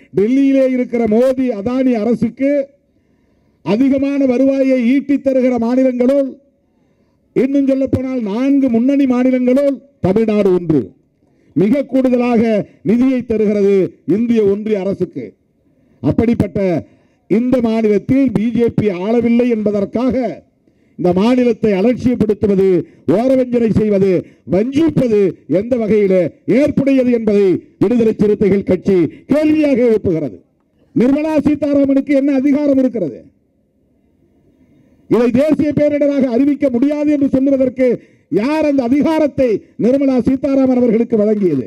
டெல்லியிலே இருக்கிற மோடி அதானி அரசுக்கு அதிகமான வருவாயை ஈட்டித் தருகிற மாநிலங்களுள் இன்னும் சொல்ல போனால் நான்கு முன்னணி மாநிலங்களுள் தமிழ்நாடு ஒன்று மிக கூடுதலாக நிதியை தருகிறது இந்திய ஒன்றிய அரசுக்கு அப்படிப்பட்ட இந்த மாநிலத்தில் பிஜேபி ஆளவில்லை என்பதற்காக இந்த மாநிலத்தை அலட்சியப்படுத்துவது ஓரவஞ்சனை செய்வது வஞ்சிப்பது எந்த வகையில் ஏற்புடையது என்பதை விடுதலை சிறுத்தைகள் கட்சி கேள்வியாக எழுப்புகிறது நிர்மலா சீதாராமனுக்கு என்ன அதிகாரம் இருக்கிறது இதை தேசிய பேரிடராக அறிவிக்க முடியாது என்று சொல்லுவதற்கு யார் அந்த அதிகாரத்தை நிர்மலா சீதாராமன் அவர்களுக்கு வழங்கியது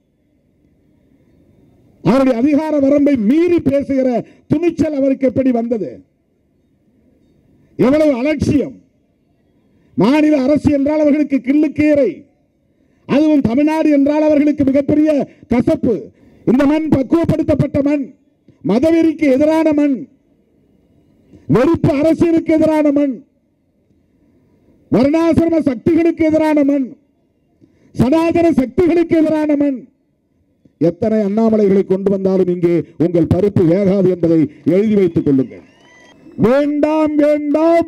அவருடைய அதிகார வரம்பை மீறி பேசுகிற துணிச்சல் அவருக்கு எப்படி வந்தது எவ்வளவு அலட்சியம் மாநில அரசு என்றால் அவர்களுக்கு கிள்ளுக்கீரை அதுவும் தமிழ்நாடு என்றால் அவர்களுக்கு மிகப்பெரிய கசப்பு இந்த மண் பக்குவப்படுத்தப்பட்ட மண் மதவெறிக்கு எதிரான மண் வெறுப்பு அரசியலுக்கு எதிரான மண் வர்ணாசிரம சக்திகளுக்கு எதிரான மண் சனாதன சக்திகளுக்கு எதிரான மண் எத்தனை அண்ணாமலைகளை கொண்டு வந்தாலும் இங்கே உங்கள் பருப்பு வேகாது என்பதை எழுதி வைத்துக் கொள்ளுங்கள் வேண்டாம் வேண்டாம்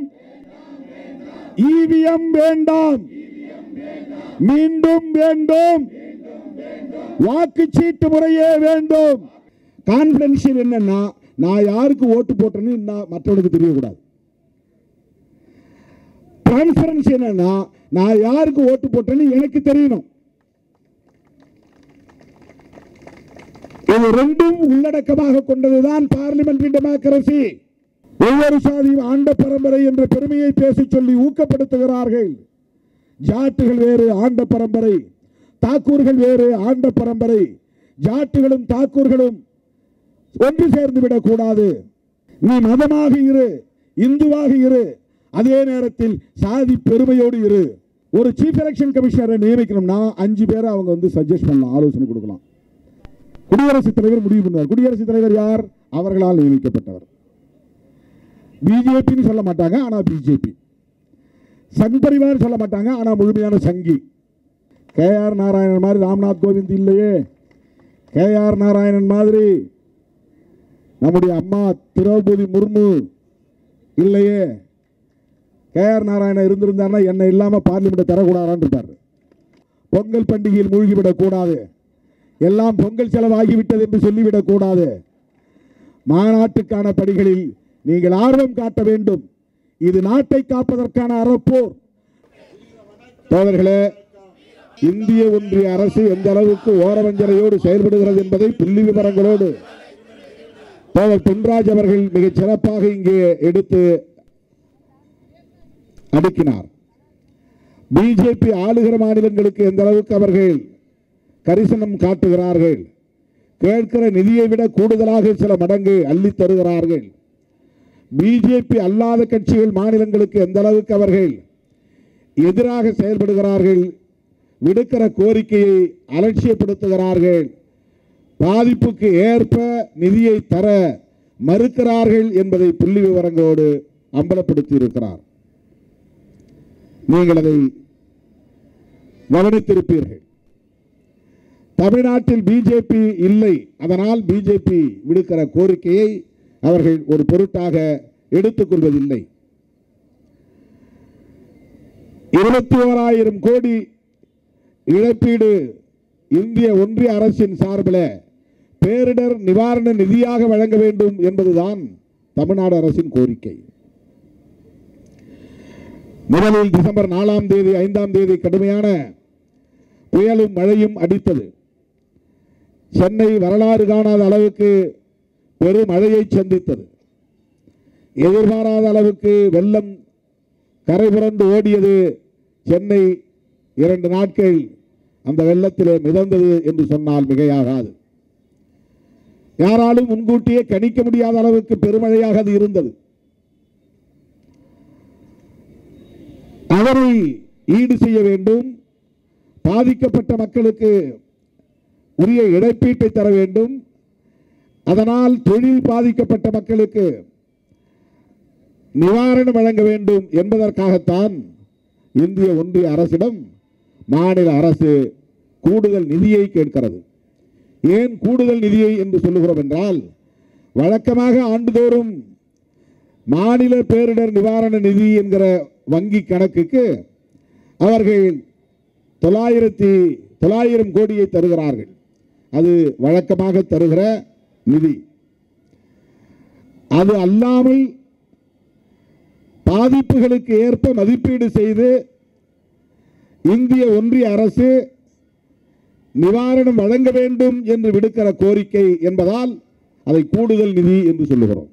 ஈவிஎம் வேண்டாம் மீண்டும் வேண்டும் வாக்குச்சீட்டு முறையே வேண்டும் கான்பிடன்ஷியல் என்னன்னா நான் யாருக்கு ஓட்டு போட்டேன்னு இன்னும் மற்றவனுக்கு தெரியக்கூடாது டிரான்ஸ்பரன்சி என்னன்னா நான் யாருக்கு ஓட்டு போட்டேன்னு எனக்கு தெரியணும் இது ரெண்டும் உள்ளடக்கமாக கொண்டதுதான் பார்லிமெண்டரி டெமோக்ரசி ஒவ்வொரு சாதியும் ஆண்ட பரம்பரை என்ற பெருமையை பேசிச் சொல்லி ஊக்கப்படுத்துகிறார்கள் ஜாட்டுகள் வேறு ஆண்ட பரம்பரை தாக்கூர்கள் வேறு ஆண்ட பரம்பரை ஜாட்டுகளும் தாக்கூர்களும் ஒன்று சேர்ந்து விடக்கூடாது நீ மதமாக இரு இந்துவாக இரு அதே நேரத்தில் சாதி பெருமையோடு இரு ஒரு சீஃப் எலெக்ஷன் கமிஷனரை நியமிக்கணும்னா அஞ்சு பேரை அவங்க வந்து சஜஸ்ட் பண்ணலாம் ஆலோசனை கொடுக்கலாம் குடியரசுத் தலைவர் முடிவு பண்ணுவார் குடியரசுத் தலைவர் யார் அவர்களால் நியமிக்கப்பட்டவர் பிஜேபின்னு சொல்ல மாட்டாங்க ஆனா பிஜேபி சங் பரிவார் சொல்ல மாட்டாங்க ஆனா முழுமையான சங்கி கே ஆர் நாராயணன் மாதிரி ராம்நாத் கோவிந்த் இல்லையே கே ஆர் நாராயணன் மாதிரி நம்முடைய அம்மா திரௌபதி முர்மு இல்லையே கே ஆர் நாராயணன் இருந்திருந்தாருன்னா என்ன இல்லாம பார்லிமெண்ட் தரக்கூடாதான்னு இருப்பார் பொங்கல் பண்டிகையில் மூழ்கிவிடக் கூடாது எல்லாம் பொங்கல் செலவாகிவிட்டது என்று சொல்லிவிடக் கூடாது மாநாட்டுக்கான படிகளில் நீங்கள் ஆர்வம் காட்ட வேண்டும் இது நாட்டை காப்பதற்கான அறப்போர் தோழர்களே இந்திய ஒன்றிய அரசு எந்த அளவுக்கு ஓரவஞ்சனையோடு செயல்படுகிறது என்பதை புள்ளி விவரங்களோடு தோழர் பொன்ராஜ் அவர்கள் மிகச் சிறப்பாக இங்கே எடுத்து அடுக்கினார் பிஜேபி ஆளுகிற மாநிலங்களுக்கு எந்த அளவுக்கு அவர்கள் கரிசனம் காட்டுகிறார்கள் கேட்கிற நிதியை விட கூடுதலாக சில மடங்கு அள்ளித் தருகிறார்கள் பிஜேபி அல்லாத கட்சிகள் மாநிலங்களுக்கு எந்த அளவுக்கு அவர்கள் எதிராக செயல்படுகிறார்கள் விடுக்கிற கோரிக்கையை அலட்சியப்படுத்துகிறார்கள் பாதிப்புக்கு ஏற்ப நிதியை தர மறுக்கிறார்கள் என்பதை புள்ளி விவரங்களோடு அம்பலப்படுத்தி இருக்கிறார் நீங்கள் அதை கவனித்திருப்பீர்கள் தமிழ்நாட்டில் பிஜேபி இல்லை அதனால் பிஜேபி விடுக்கிற கோரிக்கையை அவர்கள் ஒரு பொருட்டாக எடுத்துக்கொள்வதில்லை இருபத்தி ஓராயிரம் கோடி இழப்பீடு இந்திய ஒன்றிய அரசின் சார்பில் பேரிடர் நிவாரண நிதியாக வழங்க வேண்டும் என்பதுதான் தமிழ்நாடு அரசின் கோரிக்கை முதலில் டிசம்பர் நாலாம் தேதி ஐந்தாம் தேதி கடுமையான புயலும் மழையும் அடித்தது சென்னை வரலாறு காணாத அளவுக்கு பெரும் மழையை சந்தித்தது எதிர்பாராத அளவுக்கு வெள்ளம் கரை புரண்டு ஓடியது சென்னை இரண்டு நாட்கள் அந்த வெள்ளத்திலே மிதந்தது என்று சொன்னால் மிகையாகாது யாராலும் முன்கூட்டியே கணிக்க முடியாத அளவுக்கு பெருமழையாக அது இருந்தது அதனை ஈடு செய்ய வேண்டும் பாதிக்கப்பட்ட மக்களுக்கு உரிய இழப்பீட்டை தர வேண்டும் அதனால் தொழில் பாதிக்கப்பட்ட மக்களுக்கு நிவாரணம் வழங்க வேண்டும் என்பதற்காகத்தான் இந்திய ஒன்றிய அரசிடம் மாநில அரசு கூடுதல் நிதியை கேட்கிறது ஏன் கூடுதல் நிதியை என்று சொல்லுகிறோம் என்றால் வழக்கமாக ஆண்டுதோறும் மாநில பேரிடர் நிவாரண நிதி என்கிற வங்கி கணக்குக்கு அவர்கள் தொள்ளாயிரத்தி தொள்ளாயிரம் கோடியை தருகிறார்கள் அது வழக்கமாக தருகிற நிதி அது அல்லாமல் பாதிப்புகளுக்கு ஏற்ப மதிப்பீடு செய்து இந்திய ஒன்றிய அரசு நிவாரணம் வழங்க வேண்டும் என்று விடுக்கிற கோரிக்கை என்பதால் அதை கூடுதல் நிதி என்று சொல்லுகிறோம்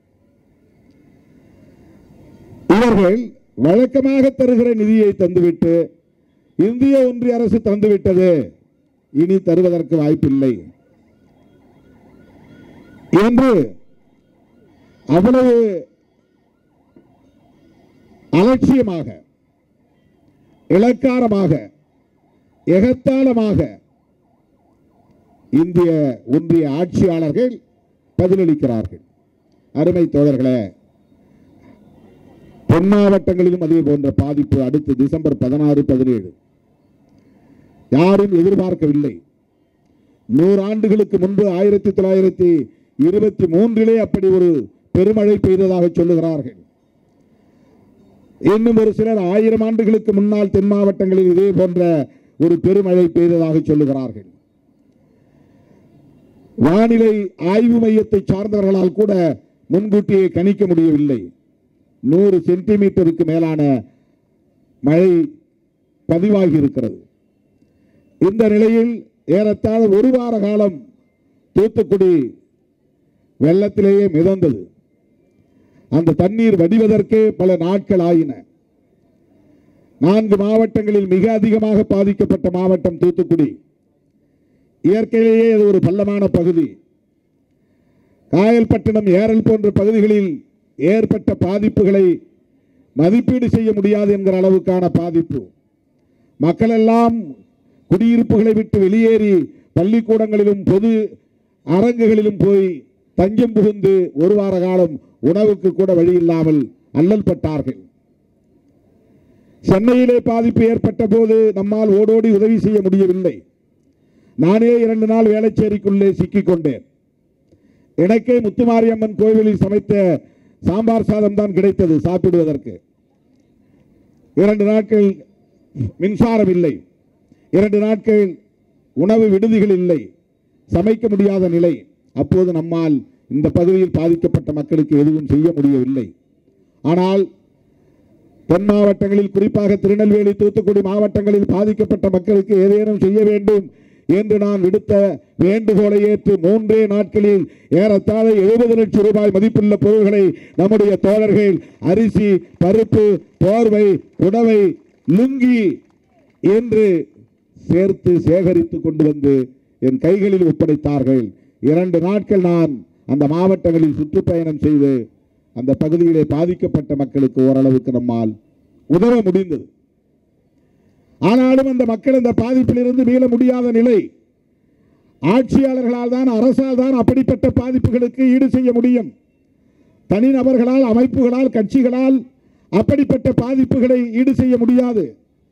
இவர்கள் வழக்கமாக தருகிற நிதியை தந்துவிட்டு இந்திய ஒன்றிய அரசு தந்துவிட்டது இனி தருவதற்கு வாய்ப்பில்லை என்று அவ்வளவு அலட்சியமாக இலக்காரமாக எகத்தாளமாக இந்திய ஒன்றிய ஆட்சியாளர்கள் பதிலளிக்கிறார்கள் அருமை தோழர்களே தென் மாவட்டங்களிலும் அதே போன்ற பாதிப்பு அடுத்து டிசம்பர் பதினாறு பதினேழு யாரும் எதிர்பார்க்கவில்லை நூறு ஆண்டுகளுக்கு முன்பு ஆயிரத்தி தொள்ளாயிரத்தி இருபத்தி மூன்றிலே அப்படி ஒரு பெருமழை பெய்ததாக சொல்லுகிறார்கள் இன்னும் ஒரு சிலர் ஆயிரம் ஆண்டுகளுக்கு முன்னால் தென் மாவட்டங்களில் இதே போன்ற ஒரு பெருமழை பெய்ததாக சொல்லுகிறார்கள் வானிலை ஆய்வு மையத்தை சார்ந்தவர்களால் கூட முன்கூட்டியே கணிக்க முடியவில்லை நூறு சென்டிமீட்டருக்கு மேலான மழை பதிவாகி இருக்கிறது இந்த நிலையில் ஏறத்தாழ ஒரு வார காலம் தூத்துக்குடி வெள்ளத்திலேயே மிதந்தது அந்த தண்ணீர் வடிவதற்கே பல நாட்கள் ஆயின நான்கு மாவட்டங்களில் மிக அதிகமாக பாதிக்கப்பட்ட மாவட்டம் தூத்துக்குடி இயற்கையிலேயே அது ஒரு பள்ளமான பகுதி காயல்பட்டினம் ஏரல் போன்ற பகுதிகளில் ஏற்பட்ட பாதிப்புகளை மதிப்பீடு செய்ய முடியாது என்கிற அளவுக்கான பாதிப்பு மக்கள் எல்லாம் குடியிருப்புகளை விட்டு வெளியேறி பள்ளிக்கூடங்களிலும் பொது அரங்குகளிலும் போய் தஞ்சம் புகுந்து ஒரு வார காலம் உணவுக்கு கூட வழி இல்லாமல் அல்லல் பட்டார்கள் சென்னையிலே பாதிப்பு ஏற்பட்ட போது நம்மால் ஓடோடி உதவி செய்ய முடியவில்லை நானே இரண்டு நாள் வேளச்சேரிக்குள்ளே சிக்கிக் கொண்டேன் எனக்கே முத்துமாரியம்மன் கோவிலில் சமைத்த சாம்பார் சாதம் தான் கிடைத்தது சாப்பிடுவதற்கு இரண்டு நாட்கள் மின்சாரம் இல்லை இரண்டு நாட்கள் உணவு விடுதிகள் இல்லை சமைக்க முடியாத நிலை அப்போது நம்மால் இந்த பகுதியில் பாதிக்கப்பட்ட மக்களுக்கு எதுவும் செய்ய முடியவில்லை ஆனால் தென் மாவட்டங்களில் குறிப்பாக திருநெல்வேலி தூத்துக்குடி மாவட்டங்களில் பாதிக்கப்பட்ட மக்களுக்கு ஏதேனும் செய்ய வேண்டும் என்று நான் விடுத்த வேண்டுகோளை ஏற்று மூன்றே நாட்களில் ஏறத்தாழ எழுபது லட்சம் ரூபாய் மதிப்புள்ள பொருள்களை நம்முடைய தோழர்கள் அரிசி பருப்பு போர்வை உணவை லுங்கி என்று சேர்த்து சேகரித்து கொண்டு வந்து என் கைகளில் ஒப்படைத்தார்கள் இரண்டு நாட்கள் நான் அந்த மாவட்டங்களில் சுற்றுப்பயணம் செய்து அந்த பகுதியிலே பாதிக்கப்பட்ட மக்களுக்கு ஓரளவுக்கு நம்மால் உதவ முடிந்தது ஆனாலும் அந்த மக்கள் அந்த பாதிப்பிலிருந்து மீள முடியாத நிலை ஆட்சியாளர்களால் தான் அரசால் தான் அப்படிப்பட்ட பாதிப்புகளுக்கு ஈடு செய்ய முடியும் தனிநபர்களால் அமைப்புகளால் கட்சிகளால் அப்படிப்பட்ட பாதிப்புகளை ஈடு செய்ய முடியாது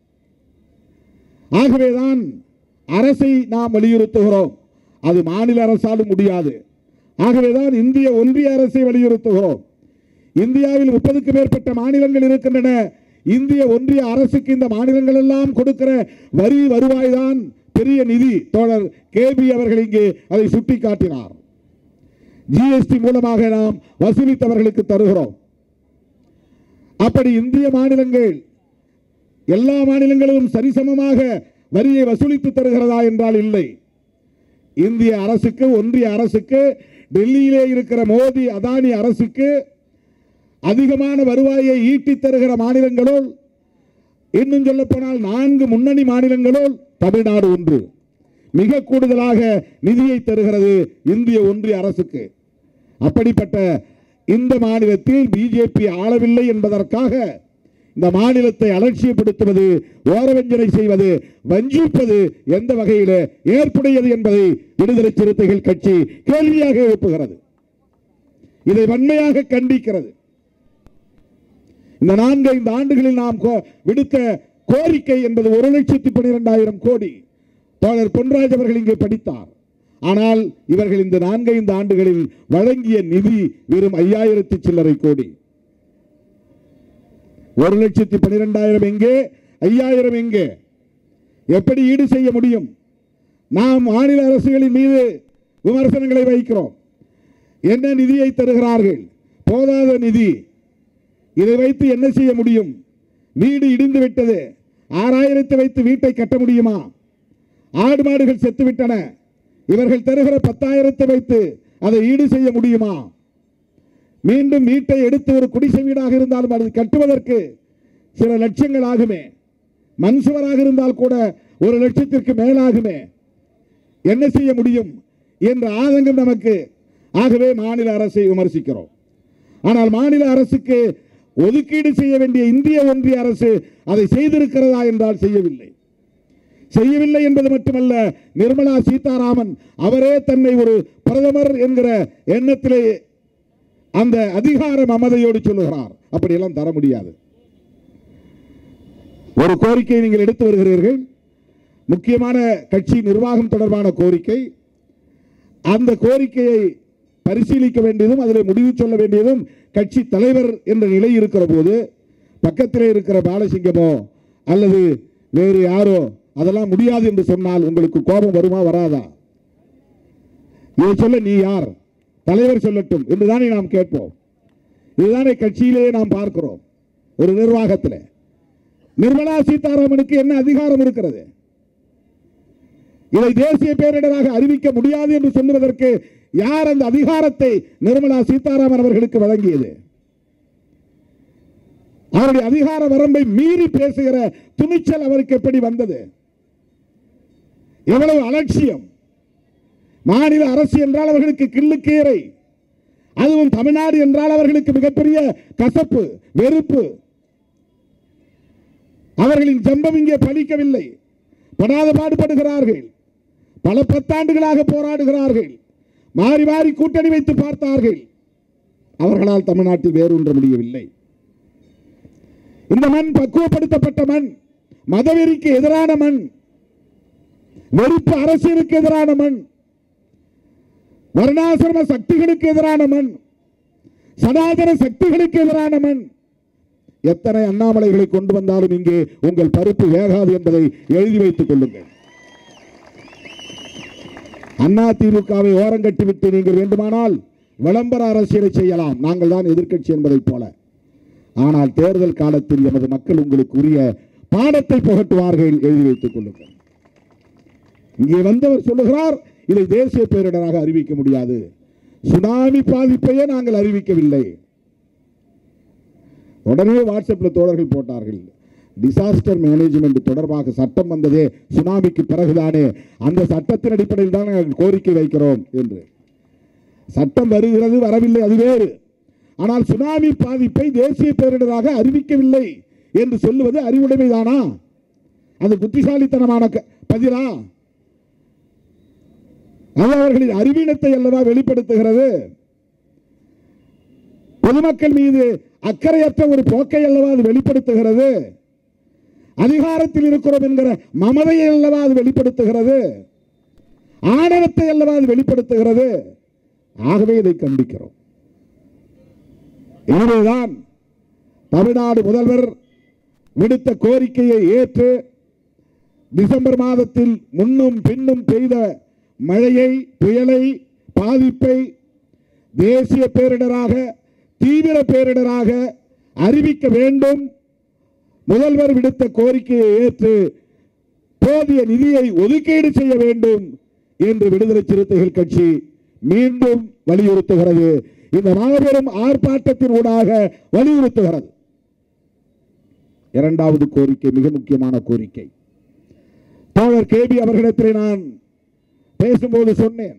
ஆகவேதான் அரசை நாம் வலியுறுத்துகிறோம் அது மாநில அரசாலும் முடியாது ஆகவேதான் இந்திய ஒன்றிய அரசை வலியுறுத்துகிறோம் இந்தியாவில் முப்பதுக்கு மேற்பட்ட மாநிலங்கள் இருக்கின்றன இந்திய ஒன்றிய அரசுக்கு இந்த மாநிலங்கள் எல்லாம் கொடுக்கிற வரி வருவாய் தான் பெரிய நிதி தோழர் கேபி அவர்கள் இங்கே அதை சுட்டிக்காட்டினார் ஜிஎஸ்டி மூலமாக நாம் வசூலித்தவர்களுக்கு தருகிறோம் அப்படி இந்திய மாநிலங்கள் எல்லா மாநிலங்களும் சரிசமமாக வரியை வசூலித்து தருகிறதா என்றால் இல்லை இந்திய அரசுக்கு ஒன்றிய அரசுக்கு டெல்லியிலே இருக்கிற மோடி அதானி அரசுக்கு அதிகமான வருவாயை ஈட்டித் தருகிற மாநிலங்களுள் இன்னும் சொல்ல போனால் நான்கு முன்னணி மாநிலங்களுள் தமிழ்நாடு ஒன்று மிக கூடுதலாக நிதியை தருகிறது இந்திய ஒன்றிய அரசுக்கு அப்படிப்பட்ட இந்த மாநிலத்தில் பிஜேபி ஆளவில்லை என்பதற்காக இந்த மாநிலத்தை அலட்சியப்படுத்துவது ஓரவஞ்சனை செய்வது வஞ்சிப்பது எந்த வகையில் ஏற்புடையது என்பதை விடுதலை சிறுத்தைகள் கட்சி கேள்வியாக எழுப்புகிறது இதை வன்மையாக கண்டிக்கிறது இந்த நான்கு ஐந்து ஆண்டுகளில் நாம் கோ- விடுத்த கோரிக்கை என்பது ஒரு லட்சத்தி பனிரெண்டாயிரம் கோடி தோழர் பொன்ராஜ் அவர்கள் இங்கே படித்தார் ஆனால் இவர்கள் இந்த நான்கைந்து ஆண்டுகளில் வழங்கிய நிதி வெறும் ஐயாயிரத்தி சில்லறை கோடி ஒரு லட்சத்தி பனிரெண்டாயிரம் எங்கே ஐயாயிரம் எங்கே எப்படி ஈடு செய்ய முடியும் நாம் மாநில அரசுகளின் மீது விமர்சனங்களை வைக்கிறோம் என்ன நிதியை தருகிறார்கள் போதாத நிதி இதை வைத்து என்ன செய்ய முடியும் வீடு இடிந்து விட்டது ஆறாயிரத்தை வைத்து வீட்டை கட்ட முடியுமா ஆடு மாடுகள் செத்து விட்டன இவர்கள் தருகிற பத்தாயிரத்தை வைத்து அதை ஈடு செய்ய முடியுமா மீண்டும் வீட்டை எடுத்து ஒரு குடிசை வீடாக இருந்தாலும் அது கட்டுவதற்கு சில லட்சங்கள் ஆகுமே மண் சுவராக இருந்தால் கூட ஒரு லட்சத்திற்கு மேலாகுமே என்ன செய்ய முடியும் என்ற ஆதங்கம் நமக்கு ஆகவே மாநில அரசை விமர்சிக்கிறோம் ஆனால் மாநில அரசுக்கு ஒதுக்கீடு செய்ய வேண்டிய இந்திய ஒன்றிய அரசு அதை செய்திருக்கிறதா என்றால் செய்யவில்லை செய்யவில்லை என்பது மட்டுமல்ல நிர்மலா சீதாராமன் அவரே தன்னை ஒரு பிரதமர் என்கிற எண்ணத்திலே அந்த அதிகார மமதையோடு சொல்லுகிறார் அப்படியெல்லாம் தர முடியாது ஒரு கோரிக்கையை நீங்கள் எடுத்து வருகிறீர்கள் முக்கியமான கட்சி நிர்வாகம் தொடர்பான கோரிக்கை அந்த கோரிக்கையை பரிசீலிக்க வேண்டியதும் அதில் முடிவு சொல்ல வேண்டியதும் கட்சி தலைவர் என்ற நிலை இருக்கிற போது பக்கத்திலே இருக்கிற பாலசிங்கமோ அல்லது வேறு யாரோ அதெல்லாம் முடியாது என்று சொன்னால் உங்களுக்கு கோபம் வருமா வராதா இதை சொல்ல நீ யார் தலைவர் சொல்லட்டும் என்றுதானே நாம் கேட்போம் இதுதானே கட்சியிலேயே நாம் பார்க்கிறோம் ஒரு நிர்வாகத்தில் நிர்மலா சீதாராமனுக்கு என்ன அதிகாரம் இருக்கிறது இதை தேசிய பேரிடராக அறிவிக்க முடியாது என்று சொல்லுவதற்கு யார் அந்த அதிகாரத்தை நிர்மலா சீதாராமன் அவர்களுக்கு வழங்கியது அவருடைய அதிகார வரம்பை மீறி பேசுகிற துணிச்சல் அவருக்கு எப்படி வந்தது எவ்வளவு அலட்சியம் மாநில அரசு என்றால் அவர்களுக்கு கிள்ளுக்கீரை அதுவும் தமிழ்நாடு என்றால் அவர்களுக்கு மிகப்பெரிய கசப்பு வெறுப்பு அவர்களின் ஜம்பம் இங்கே பலிக்கவில்லை படாத பாடுபடுகிறார்கள் பல பத்தாண்டுகளாக போராடுகிறார்கள் மாறி மாறி கூட்டணி வைத்து பார்த்தார்கள் அவர்களால் தமிழ்நாட்டில் வேரூன்ற முடியவில்லை இந்த மண் பக்குவப்படுத்தப்பட்ட மண் மதவெறிக்கு எதிரான மண் வெறுப்பு அரசியலுக்கு எதிரான மண் வர்ணாசிரம சக்திகளுக்கு எதிரான மண் சனாதன சக்திகளுக்கு எதிரான மண் எத்தனை அண்ணாமலைகளை கொண்டு வந்தாலும் இங்கே உங்கள் பருப்பு வேகாது என்பதை எழுதி வைத்துக் கொள்ளுங்கள் அண்ணா திமுகவை ஓரங்கட்டிவிட்டு நீங்கள் வேண்டுமானால் விளம்பர அரசியலை செய்யலாம் நாங்கள் தான் எதிர்க்கட்சி என்பதைப் போல ஆனால் தேர்தல் காலத்தில் எமது மக்கள் உங்களுக்கு உரிய பாடத்தை புகட்டுவார்கள் எழுதி வைத்துக் கொள்ளுங்கள் இங்கே வந்தவர் சொல்லுகிறார் இதை தேசிய பேரிடராக அறிவிக்க முடியாது சுனாமி பாதிப்பையே நாங்கள் அறிவிக்கவில்லை உடனே வாட்ஸ்அப்பில் தோழர்கள் போட்டார்கள் டிசாஸ்டர் மேனேஜ்மெண்ட் தொடர்பாக சட்டம் வந்ததே சுனாமிக்கு பிறகுதானே அந்த சட்டத்தின் அடிப்படையில் தான் நாங்கள் கோரிக்கை வைக்கிறோம் என்று சட்டம் வருகிறது வரவில்லை அது வேறு ஆனால் சுனாமி பாதிப்பை தேசிய பேரிடராக அறிவிக்கவில்லை என்று சொல்லுவது அறிவுடைமைதானா அது புத்திசாலித்தனமான க- பதிலா அது அவர்களின் அறிவீனத்தை அல்லவா வெளிப்படுத்துகிறது பொதுமக்கள் மீது அக்கறையற்ற ஒரு போக்கை அல்லவா அது வெளிப்படுத்துகிறது அதிகாரத்தில் இருக்கிறோம் என்கிற மமதையை அல்லவா அது வெளிப்படுத்துகிறது ஆணவத்தை அல்லவா அது வெளிப்படுத்துகிறது ஆகவே இதை கண்டிக்கிறோம் எனவேதான் தமிழ்நாடு முதல்வர் விடுத்த கோரிக்கையை ஏற்று டிசம்பர் மாதத்தில் முன்னும் பின்னும் பெய்த மழையை புயலை பாதிப்பை தேசிய பேரிடராக தீவிர பேரிடராக அறிவிக்க வேண்டும் முதல்வர் விடுத்த கோரிக்கையை ஏற்று போதிய நிதியை ஒதுக்கீடு செய்ய வேண்டும் என்று விடுதலை சிறுத்தைகள் கட்சி மீண்டும் வலியுறுத்துகிறது இந்த மாபெரும் ஆர்ப்பாட்டத்தின் ஊடாக வலியுறுத்துகிறது இரண்டாவது கோரிக்கை மிக முக்கியமான கோரிக்கை தோழர் கேபி அவர்களிடத்திலே நான் பேசும்போது சொன்னேன்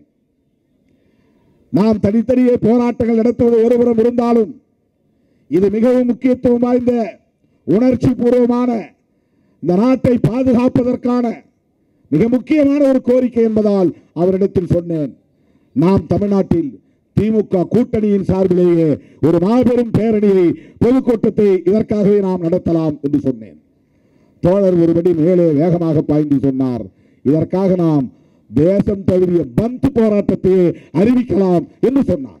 நாம் தனித்தனியே போராட்டங்கள் நடத்துவது ஒருபுறம் இருந்தாலும் இது மிகவும் முக்கியத்துவம் வாய்ந்த உணர்ச்சி பூர்வமான இந்த நாட்டை பாதுகாப்பதற்கான மிக முக்கியமான ஒரு கோரிக்கை என்பதால் அவரிடத்தில் சொன்னேன் நாம் தமிழ்நாட்டில் திமுக கூட்டணியின் சார்பிலேயே ஒரு மாபெரும் பேரணியை பொதுக்கூட்டத்தை இதற்காகவே நாம் நடத்தலாம் என்று சொன்னேன் தோழர் ஒருபடி மேலே வேகமாக பாய்ந்து சொன்னார் இதற்காக நாம் தேசம் தழுவிய பந்த் போராட்டத்தையே அறிவிக்கலாம் என்று சொன்னார்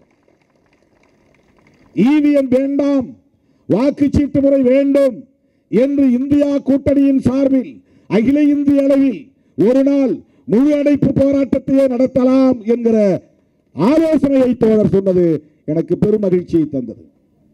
ஈவிஎம் வேண்டாம் வாக்குச்சீட்டு முறை வேண்டும் என்று இந்தியா கூட்டணியின் சார்பில் அகில இந்திய அளவில் ஒரு நாள் முழு அடைப்பு போராட்டத்தையே நடத்தலாம் என்கிற ஆலோசனையை தோழர் சொன்னது எனக்கு பெரும் மகிழ்ச்சியை தந்தது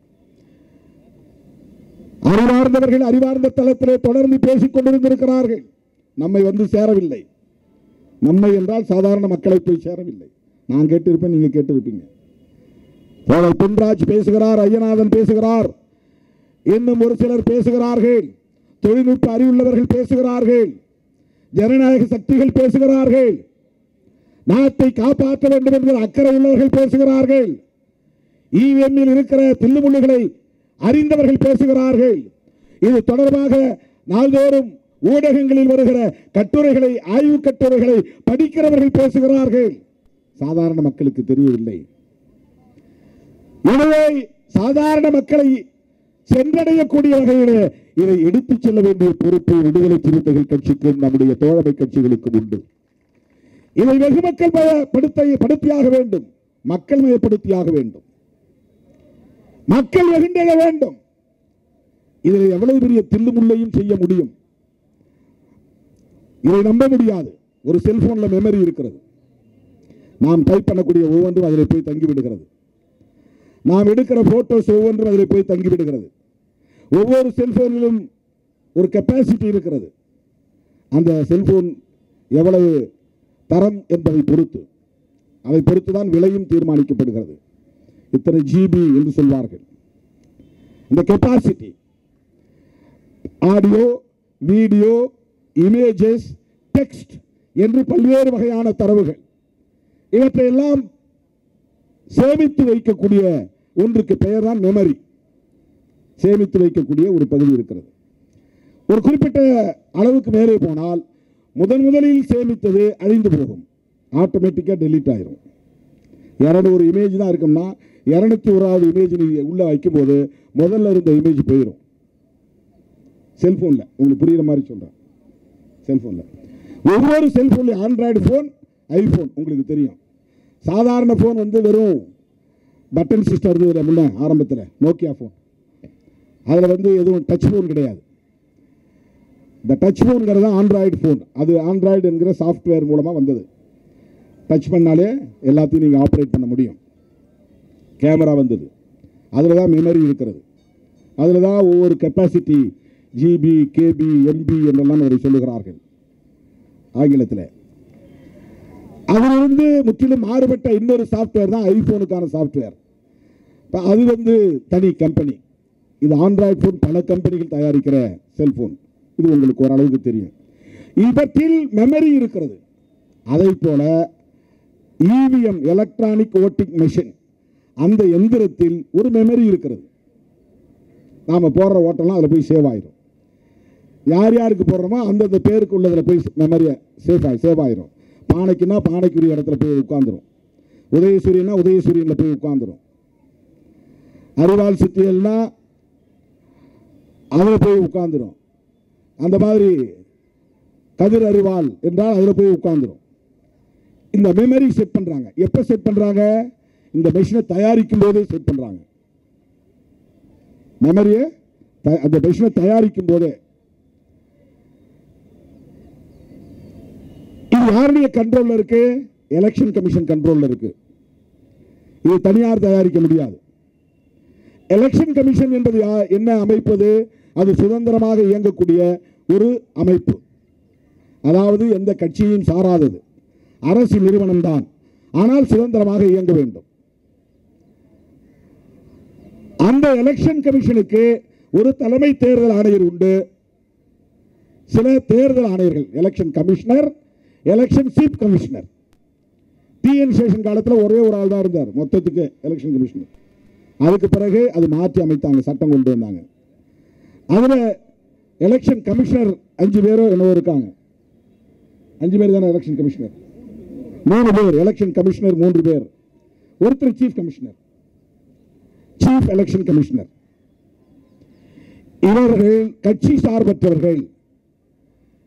அறிவார்ந்தவர்கள் அறிவார்ந்த தளத்திலே தொடர்ந்து பேசிக் கொண்டிருந்திருக்கிறார்கள் நம்மை வந்து சேரவில்லை நம்மை என்றால் சாதாரண மக்களை போய் சேரவில்லை நான் கேட்டிருப்பேன் நீங்க கேட்டிருப்பீங்க தோழர் பின்ராஜ் பேசுகிறார் ஐயநாதன் பேசுகிறார் இன்னும் ஒரு சிலர் பேசுகிறார்கள் தொழில்நுட்ப அறிவுள்ளவர்கள் பேசுகிறார்கள் ஜனநாயக சக்திகள் பேசுகிறார்கள் நாட்டை காப்பாற்ற வேண்டும் என்கிற அக்கறை உள்ளவர்கள் பேசுகிறார்கள் இவிஎம்மில் இருக்கிற தில்லுமுள்ளுகளை அறிந்தவர்கள் பேசுகிறார்கள் இது தொடர்பாக நாள்தோறும் ஊடகங்களில் வருகிற கட்டுரைகளை ஆய்வு கட்டுரைகளை படிக்கிறவர்கள் பேசுகிறார்கள் சாதாரண மக்களுக்கு தெரியவில்லை எனவே சாதாரண மக்களை சென்றடையக்கூடிய வகையில் இதை எடுத்துச் செல்ல வேண்டிய பொறுப்பு விடுதலை சிறுத்தைகள் கட்சிக்கும் நம்முடைய தோழமை கட்சிகளுக்கும் உண்டு இதை வெகு மக்கள் மயப்படுத்த படுத்தியாக வேண்டும் மக்கள் மயப்படுத்தியாக வேண்டும் மக்கள் வெகுண்டெழ வேண்டும் இதில் எவ்வளவு பெரிய தில்லுமுள்ளையும் செய்ய முடியும் இதை நம்ப முடியாது ஒரு செல்போன்ல மெமரி இருக்கிறது நாம் டைப் பண்ணக்கூடிய ஒவ்வொன்றும் அதில் போய் தங்கி விடுகிறது நாம் எடுக்கிற போட்டோஸ் ஒவ்வொன்றும் அதில் போய் தங்கி விடுகிறது ஒவ்வொரு செல்போனிலும் ஒரு கெப்பாசிட்டி இருக்கிறது அந்த செல்போன் எவ்வளவு தரம் என்பதை பொறுத்து அதை பொறுத்து தான் விலையும் தீர்மானிக்கப்படுகிறது இத்தனை ஜிபி என்று சொல்வார்கள் இந்த capacity audio video images text என்று பல்வேறு வகையான தரவுகள் இவற்றையெல்லாம் சேமித்து வைக்கக்கூடிய ஒன்றுக்கு பெயர் தான் மெமரி சேமித்து வைக்கக்கூடிய ஒரு பகுதி இருக்கிறது ஒரு குறிப்பிட்ட அளவுக்கு மேலே போனால் முதன் முதலில் சேமித்தது அழிந்து போகும் ஆட்டோமேட்டிக்காக டெலீட் ஆயிரும் இரநூறு இமேஜ் தான் இருக்கும்னா இரநூத்தி ஓராவது இமேஜ் நீங்கள் உள்ளே வைக்கும்போது முதல்ல இருந்த இமேஜ் போயிடும் செல்ஃபோனில் உங்களுக்கு புரியுற மாதிரி சொல்கிறேன் செல்ஃபோனில் ஒவ்வொரு செல்ஃபோன்லையும் ஆண்ட்ராய்டு ஃபோன் ஐஃபோன் உங்களுக்கு தெரியும் சாதாரண ஃபோன் வந்து வெறும் பட்டன் சிஸ்டம் இருந்தது முன்ன ஆரம்பத்தில் நோக்கியா ஃபோன் அதில் வந்து எதுவும் டச் ஃபோன் கிடையாது இந்த டச் ஃபோனுங்கிறது ஆண்ட்ராய்டு ஃபோன் அது ஆண்ட்ராய்டு என்கிற சாஃப்ட்வேர் மூலமாக வந்தது டச் பண்ணாலே எல்லாத்தையும் நீங்கள் ஆப்ரேட் பண்ண முடியும் கேமரா வந்தது அதில் தான் மெமரி இருக்கிறது அதில் தான் ஒவ்வொரு கெப்பாசிட்டி ஜிபி கேபி எம்பி என்றெல்லாம் அதை சொல்லுகிறார்கள் ஆங்கிலத்தில் அதிலிருந்து முற்றிலும் மாறுபட்ட இன்னொரு சாஃப்ட்வேர் தான் ஐபோனுக்கான சாஃப்ட்வேர் இப்போ அது வந்து தனி கம்பெனி இது ஆண்ட்ராய்டு ஃபோன் பல கம்பெனிகள் தயாரிக்கிற செல்போன் இது உங்களுக்கு ஓரளவுக்கு தெரியும் இவற்றில் மெமரி இருக்கிறது அதை போல இவிஎம் எலக்ட்ரானிக் ஓட்டிங் மெஷின் அந்த எந்திரத்தில் ஒரு மெமரி இருக்கிறது நாம் போடுற ஓட்டெல்லாம் அதில் போய் சேவ் ஆயிரும் யார் யாருக்கு போடுறோமோ அந்தந்த பேருக்கு உள்ளதில் போய் மெமரியை சேஃப் ஆகி சேவ் ஆயிரும் பானைக்குன்னா பானைக்குரிய இடத்துல போய் உட்காந்துரும் உதயசூரியனா உதயசூரியனில் போய் உட்காந்துரும் அறிவால் சித்தியல்னா அதில் போய் உட்காந்துரும் அந்த மாதிரி கதிர் அறிவால் என்றால் அதில் போய் உட்காந்துரும் இந்த மெமரி செட் பண்ணுறாங்க எப்போ செட் பண்ணுறாங்க இந்த மெஷினை தயாரிக்கும் போதே செட் பண்ணுறாங்க மெமரியை அந்த மெஷினை தயாரிக்கும் போதே இது யாருடைய கண்ட்ரோல்ல இருக்கு எலெக்ஷன் கமிஷன் கண்ட்ரோல்ல இருக்கு இது தனியார் தயாரிக்க முடியாது எலெக்ஷன் கமிஷன் என்பது யா- என்ன அமைப்பது அது சுதந்திரமாக இயங்கக்கூடிய ஒரு அமைப்பு அதாவது எந்த கட்சியையும் சாராதது அரசு நிறுவனம் தான் ஆனால் சுதந்திரமாக இயங்க வேண்டும் அந்த எலெக்ஷன் கமிஷனுக்கு ஒரு தலைமை தேர்தல் ஆணையர் உண்டு சில தேர்தல் ஆணையர்கள் election commissioner election chief commissioner T N Seshan காலத்தில் ஒரே ஒரு ஆள் தான் இருந்தார் மொத்தத்துக்கு எலெக்ஷன் கமிஷனர் அதுக்கு பிறகு அது மாற்றி அமைத்தாங்க சட்டம் கொண்டு வந்தாங்க அதில் எலெக்ஷன் கமிஷனர் அஞ்சு பேரோ என்னவோ இருக்காங்க அஞ்சு பேர் தானே எலெக்ஷன் கமிஷனர் மூணு பேர் எலெக்ஷன் கமிஷனர் மூன்று பேர் ஒருத்தர் chief commissioner chief election commissioner இவர்கள் கட்சி சார்பற்றவர்கள்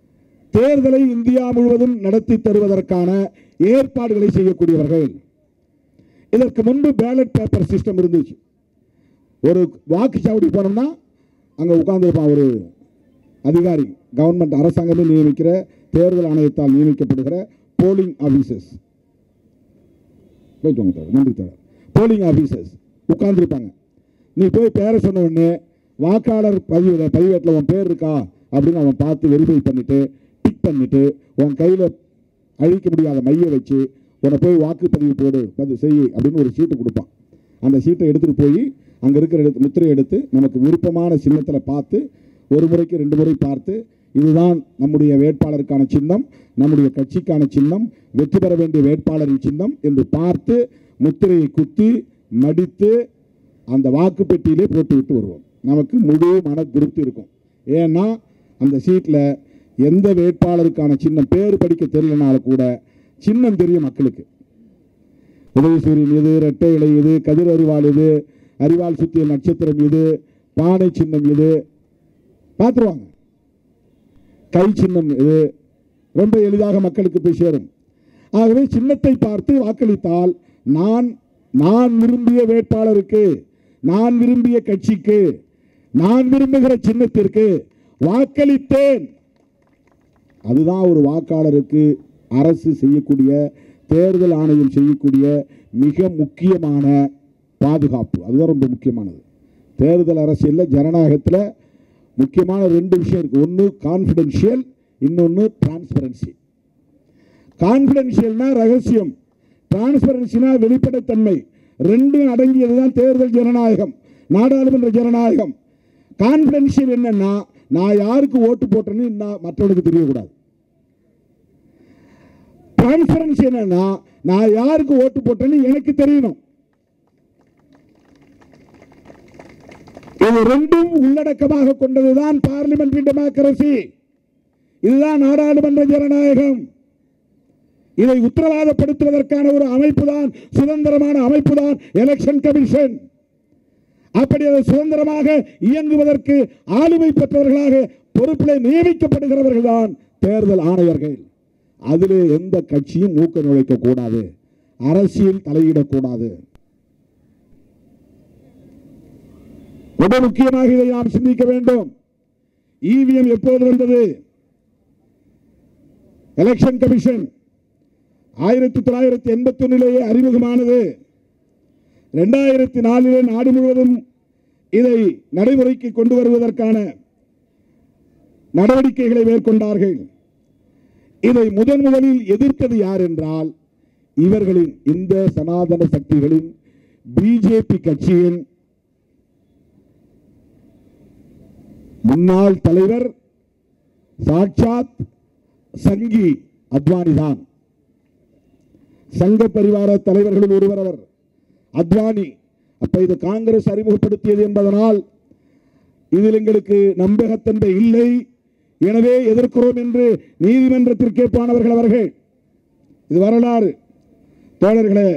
தேர்தலை இந்தியா முழுவதும் நடத்தி தருவதற்கான ஏற்பாடுகளை செய்யக்கூடியவர்கள் இதற்கு முன்பு பேலட் பேப்பர் சிஸ்டம் இருந்துச்சு ஒரு வாக்குச்சாவடி போனோம்னா அங்கே உட்கார்ந்துருப்பான் ஒரு அதிகாரி கவர்மெண்ட் அரசாங்கமே நியமிக்கிற தேர்தல் ஆணையத்தால் நியமிக்கப்படுகிற போலிங் ஆஃபீஸர்ஸ் போயிட்டு வாங்க தோழர் நன்றி தோழர் போலிங் ஆஃபீஸர்ஸ் உட்கார்ந்துருப்பாங்க நீ போய் பேரை சொன்ன உடனே வாக்காளர் பதிவு பதிவேட்டில் உன் பேர் இருக்கா அப்படின்னு அவன் பார்த்து வெரிஃபை பண்ணிட்டு டிக் பண்ணிட்டு உன் கையில் அழிக்க முடியாத மைய வச்சு உன்னை போய் வாக்குப்பதிவு போடு அது செய் அப்படின்னு ஒரு சீட்டு கொடுப்பான் அந்த சீட்டை எடுத்துகிட்டு போய் அங்கே இருக்கிற எடுத்து முத்திரை எடுத்து நமக்கு விருப்பமான சின்னத்தில் பார்த்து ஒரு முறைக்கு ரெண்டு முறை பார்த்து இதுதான் நம்முடைய வேட்பாளருக்கான சின்னம் நம்முடைய கட்சிக்கான சின்னம் வெற்றி பெற வேண்டிய வேட்பாளரின் சின்னம் என்று பார்த்து முத்திரையை குத்தி மடித்து அந்த வாக்கு பெட்டியிலே போட்டு விட்டு வருவோம் நமக்கு முழு மன திருப்தி இருக்கும் ஏன்னா அந்த சீட்டில் எந்த வேட்பாளருக்கான சின்னம் பேர் படிக்க தெரியலனாலும் கூட சின்னம் தெரியும் மக்களுக்கு உதயசூரியன் இது இரட்டை இலை இது கதிர் அறிவாள் இது அறிவாள் சுத்திய நட்சத்திரம் இது பானை சின்னம் இது பார்த்துருவாங்க கை சின்னம் இது ரொம்ப எளிதாக மக்களுக்கு போய் சேரும் ஆகவே சின்னத்தை பார்த்து வாக்களித்தால் நான் நான் விரும்பிய வேட்பாளருக்கு நான் விரும்பிய கட்சிக்கு நான் விரும்புகிற சின்னத்திற்கு வாக்களித்தேன் அதுதான் ஒரு வாக்காளருக்கு அரசு செய்யக்கூடிய தேர்தல் ஆணையம் செய்யக்கூடிய மிக முக்கியமான பாதுகாப்பு அதுதான் ரொம்ப முக்கியமானது தேர்தல் அரசியலில் ஜனநாயகத்தில் முக்கியமான ரெண்டு விஷயம் இருக்குது ஒன்று கான்ஃபிடென்ஷியல் இன்னொன்று டிரான்ஸ்பரன்சி கான்ஃபிடென்ஷியல்னா ரகசியம் டிரான்ஸ்பரன்சினா வெளிப்படைத்தன்மை ரெண்டும் அடங்கியது தான் தேர்தல் ஜனநாயகம் நாடாளுமன்ற ஜனநாயகம் கான்ஃபிடென்ஷியல் என்னன்னா நான் யாருக்கு ஓட்டு போட்டேன்னு நான் மற்றவனுக்கு தெரியக்கூடாது டிரான்ஸ்பரன்சி என்னன்னா நான் யாருக்கு ஓட்டு போட்டேன்னு எனக்கு தெரியணும் இது ரெண்டும் உள்ளடக்கமாக கொண்டதுதான் பார்லிமெண்டரி டெமோக்ரசி இதுதான் நாடாளுமன்ற ஜனநாயகம் இதை உத்தரவாதப்படுத்துவதற்கான ஒரு அமைப்பு தான் சுதந்திரமான அமைப்பு தான் எலெக்ஷன் கமிஷன் அப்படி அதை சுதந்திரமாக இயங்குவதற்கு ஆளுமை பெற்றவர்களாக பொறுப்பிலே நியமிக்கப்படுகிறவர்கள் தான் தேர்தல் ஆணையர்கள் அதிலே எந்த கட்சியும் மூக்க நுழைக்க கூடாது அரசியல் தலையிடக்கூடாது ரொம்ப முக்கியமாக இதை நாம் சிந்திக்க வேண்டும் இவிஎம் எப்போது வந்தது எலெக்ஷன் கமிஷன் ஆயிரத்தி தொள்ளாயிரத்தி எண்பத்தி ஒன்னிலேயே அறிமுகமானது ரெண்டாயிரத்தி நாலிலே நாடு முழுவதும் இதை நடைமுறைக்கு கொண்டு வருவதற்கான நடவடிக்கைகளை மேற்கொண்டார்கள் இதை முதன் முதலில் எதிர்த்தது யார் என்றால் இவர்களின் இந்த சனாதன சக்திகளின் பிஜேபி கட்சியின் முன்னாள் தலைவர் சாட்சாத் சங்கி அத்வானி தான் சங்க பரிவார தலைவர்களில் ஒருவர் அவர் அத்வானி அப்ப இது காங்கிரஸ் அறிமுகப்படுத்தியது என்பதனால் இதில் எங்களுக்கு நம்பகத்தன்மை இல்லை எனவே எதிர்க்கிறோம் என்று நீதிமன்றத்திற்கே போனவர்கள் அவர்கள் இது வரலாறு தோழர்களே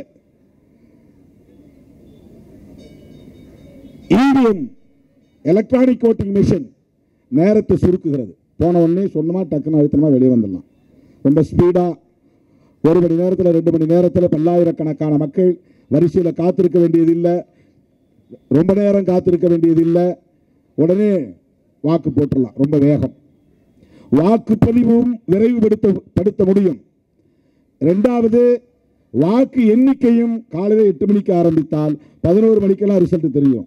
இவிஎம் எலக்ட்ரானிக் ஓட்டிங் மிஷின் நேரத்தை சுருக்குகிறது போன உடனே சொன்னமா டக்குன்னு அழுத்தமா வெளியே வந்துடலாம் ரொம்ப ஸ்பீடா ஒரு மணி நேரத்தில் ரெண்டு மணி நேரத்தில் பல்லாயிரக்கணக்கான மக்கள் வரிசையில் காத்திருக்க வேண்டியதில்லை ரொம்ப நேரம் காத்திருக்க வேண்டியதில்லை உடனே வாக்கு போட்டுடலாம் ரொம்ப வேகம் வாக்குப்பதிவும் விரைவுபடுத்த படுத்த முடியும் ரெண்டாவது வாக்கு எண்ணிக்கையும் காலையில் எட்டு மணிக்கு ஆரம்பித்தால் பதினோரு மணிக்கெல்லாம் ரிசல்ட் தெரியும்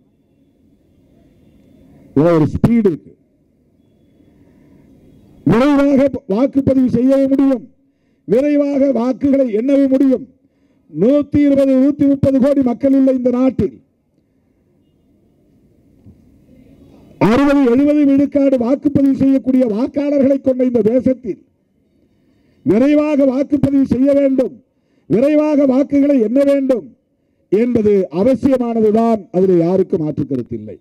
இதுல ஒரு ஸ்பீடு இருக்கு விரைவாக வாக்குப்பதிவு செய்யவும் முடியும் விரைவாக வாக்குகளை எண்ணவும் முடியும் நூத்தி இருபது நூத்தி முப்பது கோடி மக்கள் உள்ள இந்த நாட்டில் அறுபது எழுபது விழுக்காடு வாக்குப்பதிவு செய்யக்கூடிய வாக்காளர்களை கொண்ட இந்த தேசத்தில் விரைவாக வாக்குப்பதிவு செய்ய வேண்டும் விரைவாக வாக்குகளை எண்ண வேண்டும் என்பது அவசியமானதுதான் அதில் யாருக்கும் மாற்று கருத்து இல்லை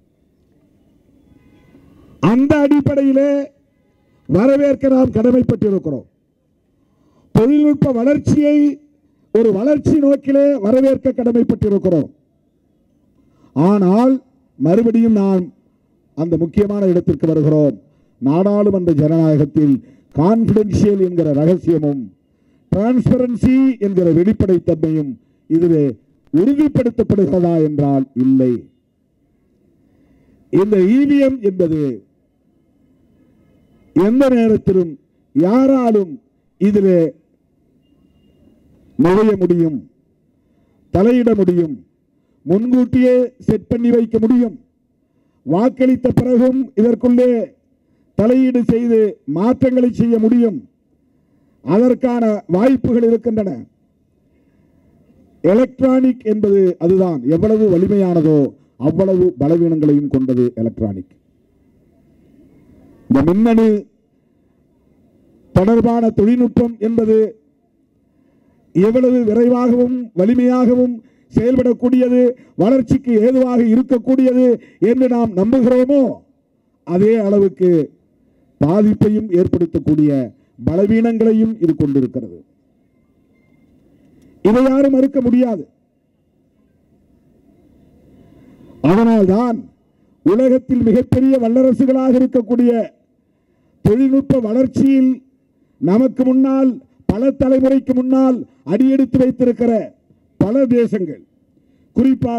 அந்த அடிப்படையிலே வரவேற்க நாம் கடமைப்பட்டிருக்கிறோம் தொழில்நுட்ப வளர்ச்சியை ஒரு வளர்ச்சி நோக்கிலே வரவேற்க கடமைப்பட்டிருக்கிறோம் ஆனால் மறுபடியும் நாம் அந்த முக்கியமான இடத்திற்கு வருகிறோம் நாடாளுமன்ற ஜனநாயகத்தில் கான்பிடென்ஷியல் என்கிற ரகசியமும் டிரான்ஸ்பரன்சி என்கிற வெளிப்படைத்தன்மையும் இதிலே உறுதிப்படுத்தப்படுகிறதா என்றால் இல்லை இந்த இவிஎம் என்பது எந்த நேரத்திலும் யாராலும் இதிலே நுழைய முடியும் தலையிட முடியும் முன்கூட்டியே செட் பண்ணி வைக்க முடியும் வாக்களித்த பிறகும் இதற்குள்ளே தலையீடு செய்து மாற்றங்களை செய்ய முடியும் அதற்கான வாய்ப்புகள் இருக்கின்றன எலக்ட்ரானிக் என்பது அதுதான் எவ்வளவு வலிமையானதோ அவ்வளவு பலவீனங்களையும் கொண்டது எலக்ட்ரானிக் இந்த மின்னணு தொடர்பான தொழில்நுட்பம் என்பது எவ்வளவு விரைவாகவும் வலிமையாகவும் செயல்படக்கூடியது வளர்ச்சிக்கு ஏதுவாக இருக்கக்கூடியது என்று நாம் நம்புகிறோமோ அதே அளவுக்கு பாதிப்பையும் ஏற்படுத்தக்கூடிய பலவீனங்களையும் இது கொண்டிருக்கிறது இதை யாரும் மறுக்க முடியாது அதனால்தான் உலகத்தில் மிகப்பெரிய வல்லரசுகளாக இருக்கக்கூடிய தொழில்நுட்ப வளர்ச்சியில் நமக்கு முன்னால் பல தலைமுறைக்கு முன்னால் அடியெடுத்து வைத்திருக்கிற பல தேசங்கள் குறிப்பாக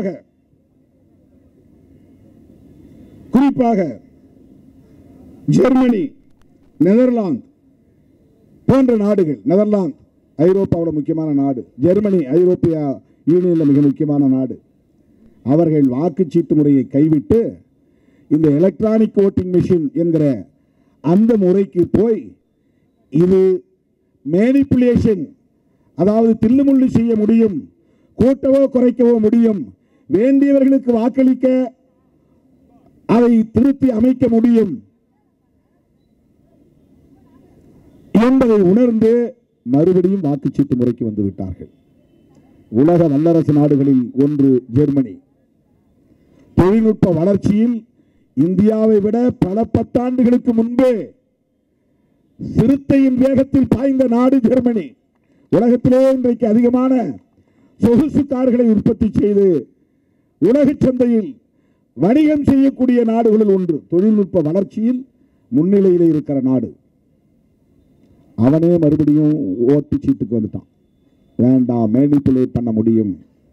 குறிப்பாக ஜெர்மனி நெதர்லாந்து போன்ற நாடுகள் நெதர்லாந்து ஐரோப்பாவோட முக்கியமான நாடு ஜெர்மனி ஐரோப்பிய யூனியனில் மிக முக்கியமான நாடு அவர்கள் வாக்குச்சீட்டு முறையை கைவிட்டு இந்த எலக்ட்ரானிக் ஓட்டிங் மிஷின் என்கிற அந்த முறைக்கு போய் இது மேனிப்புலேஷன் அதாவது தில்லுமுள்ளு செய்ய முடியும் கூட்டவோ குறைக்கவோ முடியும் வேண்டியவர்களுக்கு வாக்களிக்க அதை திருத்தி அமைக்க முடியும் என்பதை உணர்ந்து மறுபடியும் வாக்குச்சீட்டு முறைக்கு வந்து விட்டார்கள் உலக வல்லரசு நாடுகளில் ஒன்று ஜெர்மனி தொழில்நுட்ப வளர்ச்சியில் இந்தியாவை விட பல பத்தாண்டுகளுக்கு முன்பே சிறுத்தையின் வேகத்தில் பாய்ந்த நாடு ஜெர்மனி உலகத்திலே இன்றைக்கு அதிகமான சொகுசு கார்களை உற்பத்தி செய்து உலக சந்தையில் வணிகம் செய்யக்கூடிய நாடுகளில் ஒன்று தொழில்நுட்ப வளர்ச்சியில் முன்னிலையில் இருக்கிற நாடு அவனே மறுபடியும் ஓட்டு சீட்டுக்கு வந்துட்டான் வேண்டாம் மேனிப்புலேட் பண்ண முடியும்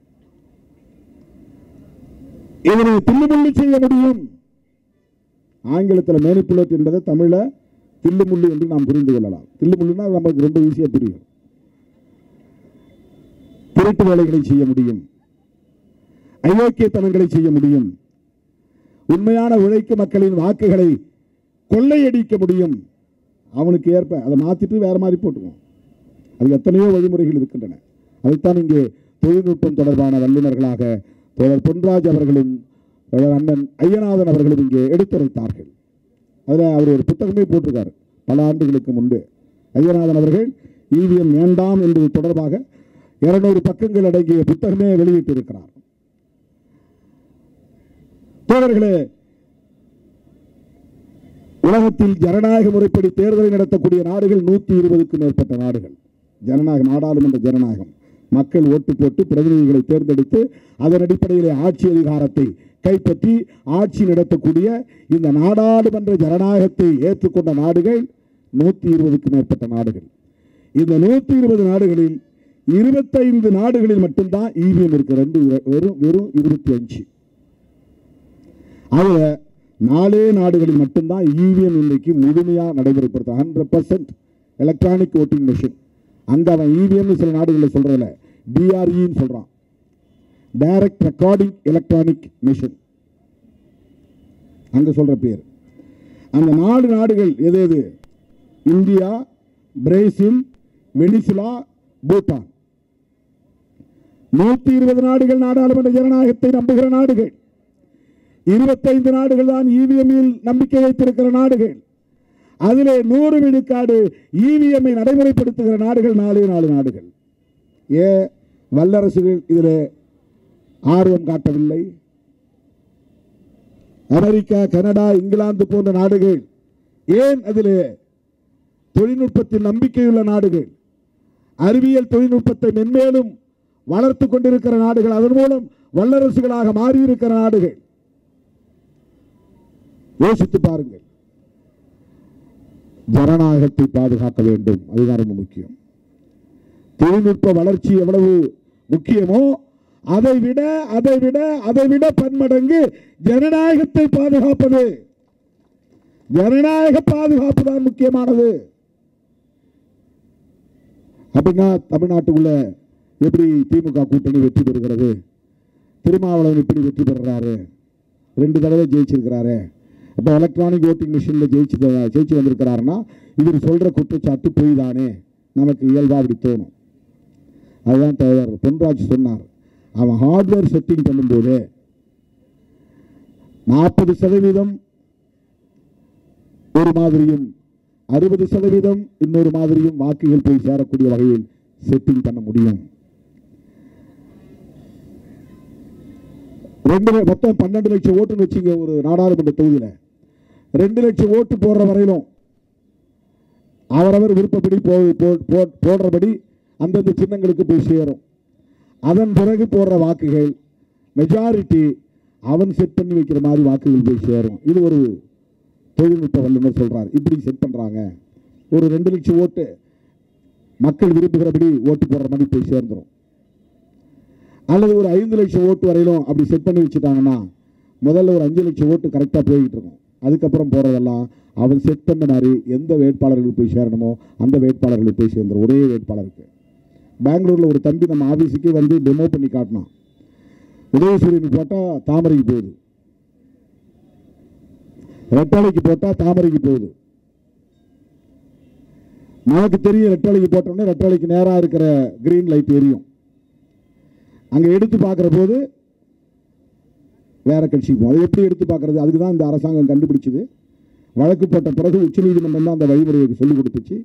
இதனை தில்லுமுள்ளு செய்ய முடியும் ஆங்கிலத்தில் மேனிப்புலேட் என்பதை தமிழ தில்லுமுள்ளு என்று நாம் புரிந்து கொள்ளலாம் தில்லுமுள்ளுனா நமக்கு ரொம்ப ஈஸியாக புரியும் திருட்டு வேலைகளை செய்ய முடியும் அயோக்கியத்தனங்களை செய்ய முடியும் உண்மையான உழைக்கும் மக்களின் வாக்குகளை கொள்ளையடிக்க முடியும் அவனுக்கு ஏற்ப அதை மாத்திட்டு வேற மாதிரி போட்டுக்குவோம் அது எத்தனையோ வழிமுறைகள் இருக்கின்றன அதைத்தான் இங்கே தொழில்நுட்பம் தொடர்பான வல்லுநர்களாக தோழர் பொன்ராஜ் அவர்களும் தோழர் அண்ணன் ஐயநாதன் அவர்களும் இங்கே எடுத்துரைத்தார்கள் அதில் அவர் ஒரு புத்தகமே போட்டிருக்காரு பல ஆண்டுகளுக்கு முன்பு ஐயநாதன் அவர்கள் இவிஎம் வேண்டாம் என்பது தொடர்பாக இருநூறு பக்கங்கள் அடங்கிய புத்தகமே வெளியிட்டிருக்கிறார் தோழர்களே உலகத்தில் ஜனநாயக முறைப்படி தேர்தலை நடத்தக்கூடிய நாடுகள் நூற்றி இருபதுக்கும் மேற்பட்ட நாடுகள் ஜனநாயக நாடாளுமன்ற ஜனநாயகம் மக்கள் ஓட்டு போட்டு பிரதிநிதிகளை தேர்ந்தெடுத்து அதன் அடிப்படையிலே ஆட்சி அதிகாரத்தை கைப்பற்றி ஆட்சி நடத்தக்கூடிய இந்த நாடாளுமன்ற ஜனநாயகத்தை ஏற்றுக்கொண்ட நாடுகள் நூற்றி இருபதுக்கும் மேற்பட்ட நாடுகள் இந்த நூற்றி இருபது நாடுகளில் இருபத்தைந்து நாடுகளில் மட்டும்தான் இவிஎம் இருக்கு ரெண்டு வெறும் வெறும் இருபத்தி அஞ்சு அதுல நாலே நாடுகளில் மட்டும்தான் இவிஎம் இன்றைக்கு முழுமையாக நடைமுறைப்படுத்த hundred percent electronic voting machine அங்கே அவன் இவிஎம்னு சில நாடுகளில் சொல்கிறதில்ல டிஆர்இன்னு சொல்கிறான் டைரக்ட் ரெக்கார்டிங் எலக்ட்ரானிக் மிஷின் அங்கே சொல்கிற பேர் அந்த நாடு நாடுகள் எது எது இந்தியா பிரேசில் வெனிசுலா பூட்டான் நூற்றி இருபது நாடுகள் நாடாளுமன்ற ஜனநாயகத்தை நம்புகிற நாடுகள் இருபத்தைந்து நாடுகள் தான் இவிஎம்மில் நம்பிக்கை வைத்திருக்கிற நாடுகள் அதிலே நூறு விழுக்காடு இவிஎம்ஐ நடைமுறைப்படுத்துகிற நாடுகள் நாலே நாலு நாடுகள் ஏ வல்லரசுகள் இதில் ஆர்வம் காட்டவில்லை அமெரிக்கா கனடா இங்கிலாந்து போன்ற நாடுகள் ஏன் அதிலே தொழில்நுட்பத்தில் நம்பிக்கையுள்ள நாடுகள் அறிவியல் தொழில்நுட்பத்தை மென்மேலும் வளர்த்து கொண்டிருக்கிற நாடுகள் அதன் மூலம் வல்லரசுகளாக மாறியிருக்கிற நாடுகள் யோசித்து பாருங்கள் ஜனநாயகத்தை பாதுகாக்க வேண்டும் அதுதான் ரொம்ப முக்கியம் தொழில்நுட்ப வளர்ச்சி எவ்வளவு முக்கியமோ அதை விட அதை விட அதை விட பன்மடங்கு ஜனநாயகத்தை பாதுகாப்பது ஜனநாயக பாதுகாப்பு தான் முக்கியமானது அப்படின்னா தமிழ்நாட்டுக்குள்ள எப்படி திமுக கூட்டணி வெற்றி பெறுகிறது திருமாவளவன் இப்படி வெற்றி பெறுறாரு ரெண்டு தடவை ஜெயிச்சிருக்கிறாரு அப்போ எலக்ட்ரானிக் ஓட்டிங் மிஷினில் ஜெயிச்சு ஜெயிச்சு வந்திருக்கிறாருன்னா இவர் சொல்கிற குற்றச்சாட்டு பொய் தானே நமக்கு இயல்பாக அப்படி தோணும் அதுதான் தலைவர் பொன்ராஜ் சொன்னார் அவன் ஹார்ட்வேர் செட்டிங் பண்ணும்போது நாற்பது சதவீதம் ஒரு மாதிரியும் அறுபது சதவீதம் இன்னொரு மாதிரியும் வாக்குகள் போய் சேரக்கூடிய வகையில் செட்டிங் பண்ண முடியும் ரெண்டு ல- மொத்தம் பன்னெண்டு லட்சம் ஓட்டுன்னு வச்சுங்க ஒரு நாடாளுமன்ற தொகுதியில் ரெண்டு லட்சம் ஓட்டு போடுற வரையிலும் அவரவர் விருப்பப்படி போ போ- போ- போடுறபடி அந்தந்த சின்னங்களுக்கு போய் சேரும் அதன் பிறகு போடுற வாக்குகள் மெஜாரிட்டி அவன் செட் பண்ணி வைக்கிற மாதிரி வாக்குகள் போய் சேரும் இது ஒரு தொழில்நுட்ப வல்லுநர் சொல்றார் இப்படி செட் பண்றாங்க ஒரு ரெண்டு லட்சம் ஓட்டு மக்கள் விரும்புகிறபடி ஓட்டு போடுற மாதிரி போய் சேர்ந்துரும் அல்லது ஒரு ஐந்து லட்சம் ஓட்டு வரையிலும் அப்படி செட் பண்ணி வச்சுட்டாங்கன்னா முதல்ல ஒரு அஞ்சு லட்சம் ஓட்டு கரெக்டாக போய்கிட்டு இருக்கும் அதுக்கப்புறம் போகிறதெல்லாம் அவன் செட் பண்ண மாதிரி எந்த வேட்பாளர்களுக்கு போய் சேரணுமோ அந்த வேட்பாளர்களுக்கு போய் சேர்ந்துரும் ஒரே வேட்பாளருக்கு பெங்களூரில் ஒரு தம்பி நம்ம ஆஃபீஸுக்கே வந்து டெமோ பண்ணி காட்டினான் உதயசூரியன் போட்டால் தாமரைக்கு போகுது ரெட்டாளைக்கு போட்டால் தாமரைக்கு போகுது நமக்கு தெரியும் ரெட்டாளைக்கு போட்டோம்னா ரெட்டாளைக்கு நேராக இருக்கிற கிரீன் லைட் எரியும் அங்கே எடுத்து பார்க்குற போது வேற கட்சிக்கு போகும் அதை எப்படி எடுத்து பார்க்கறது அதுக்கு தான் இந்த அரசாங்கம் கண்டுபிடிச்சது வழக்கு போட்ட பிறகு உச்சநீதிமன்றம் தான் அந்த வழிமுறையை சொல்லிக் கொடுத்துச்சு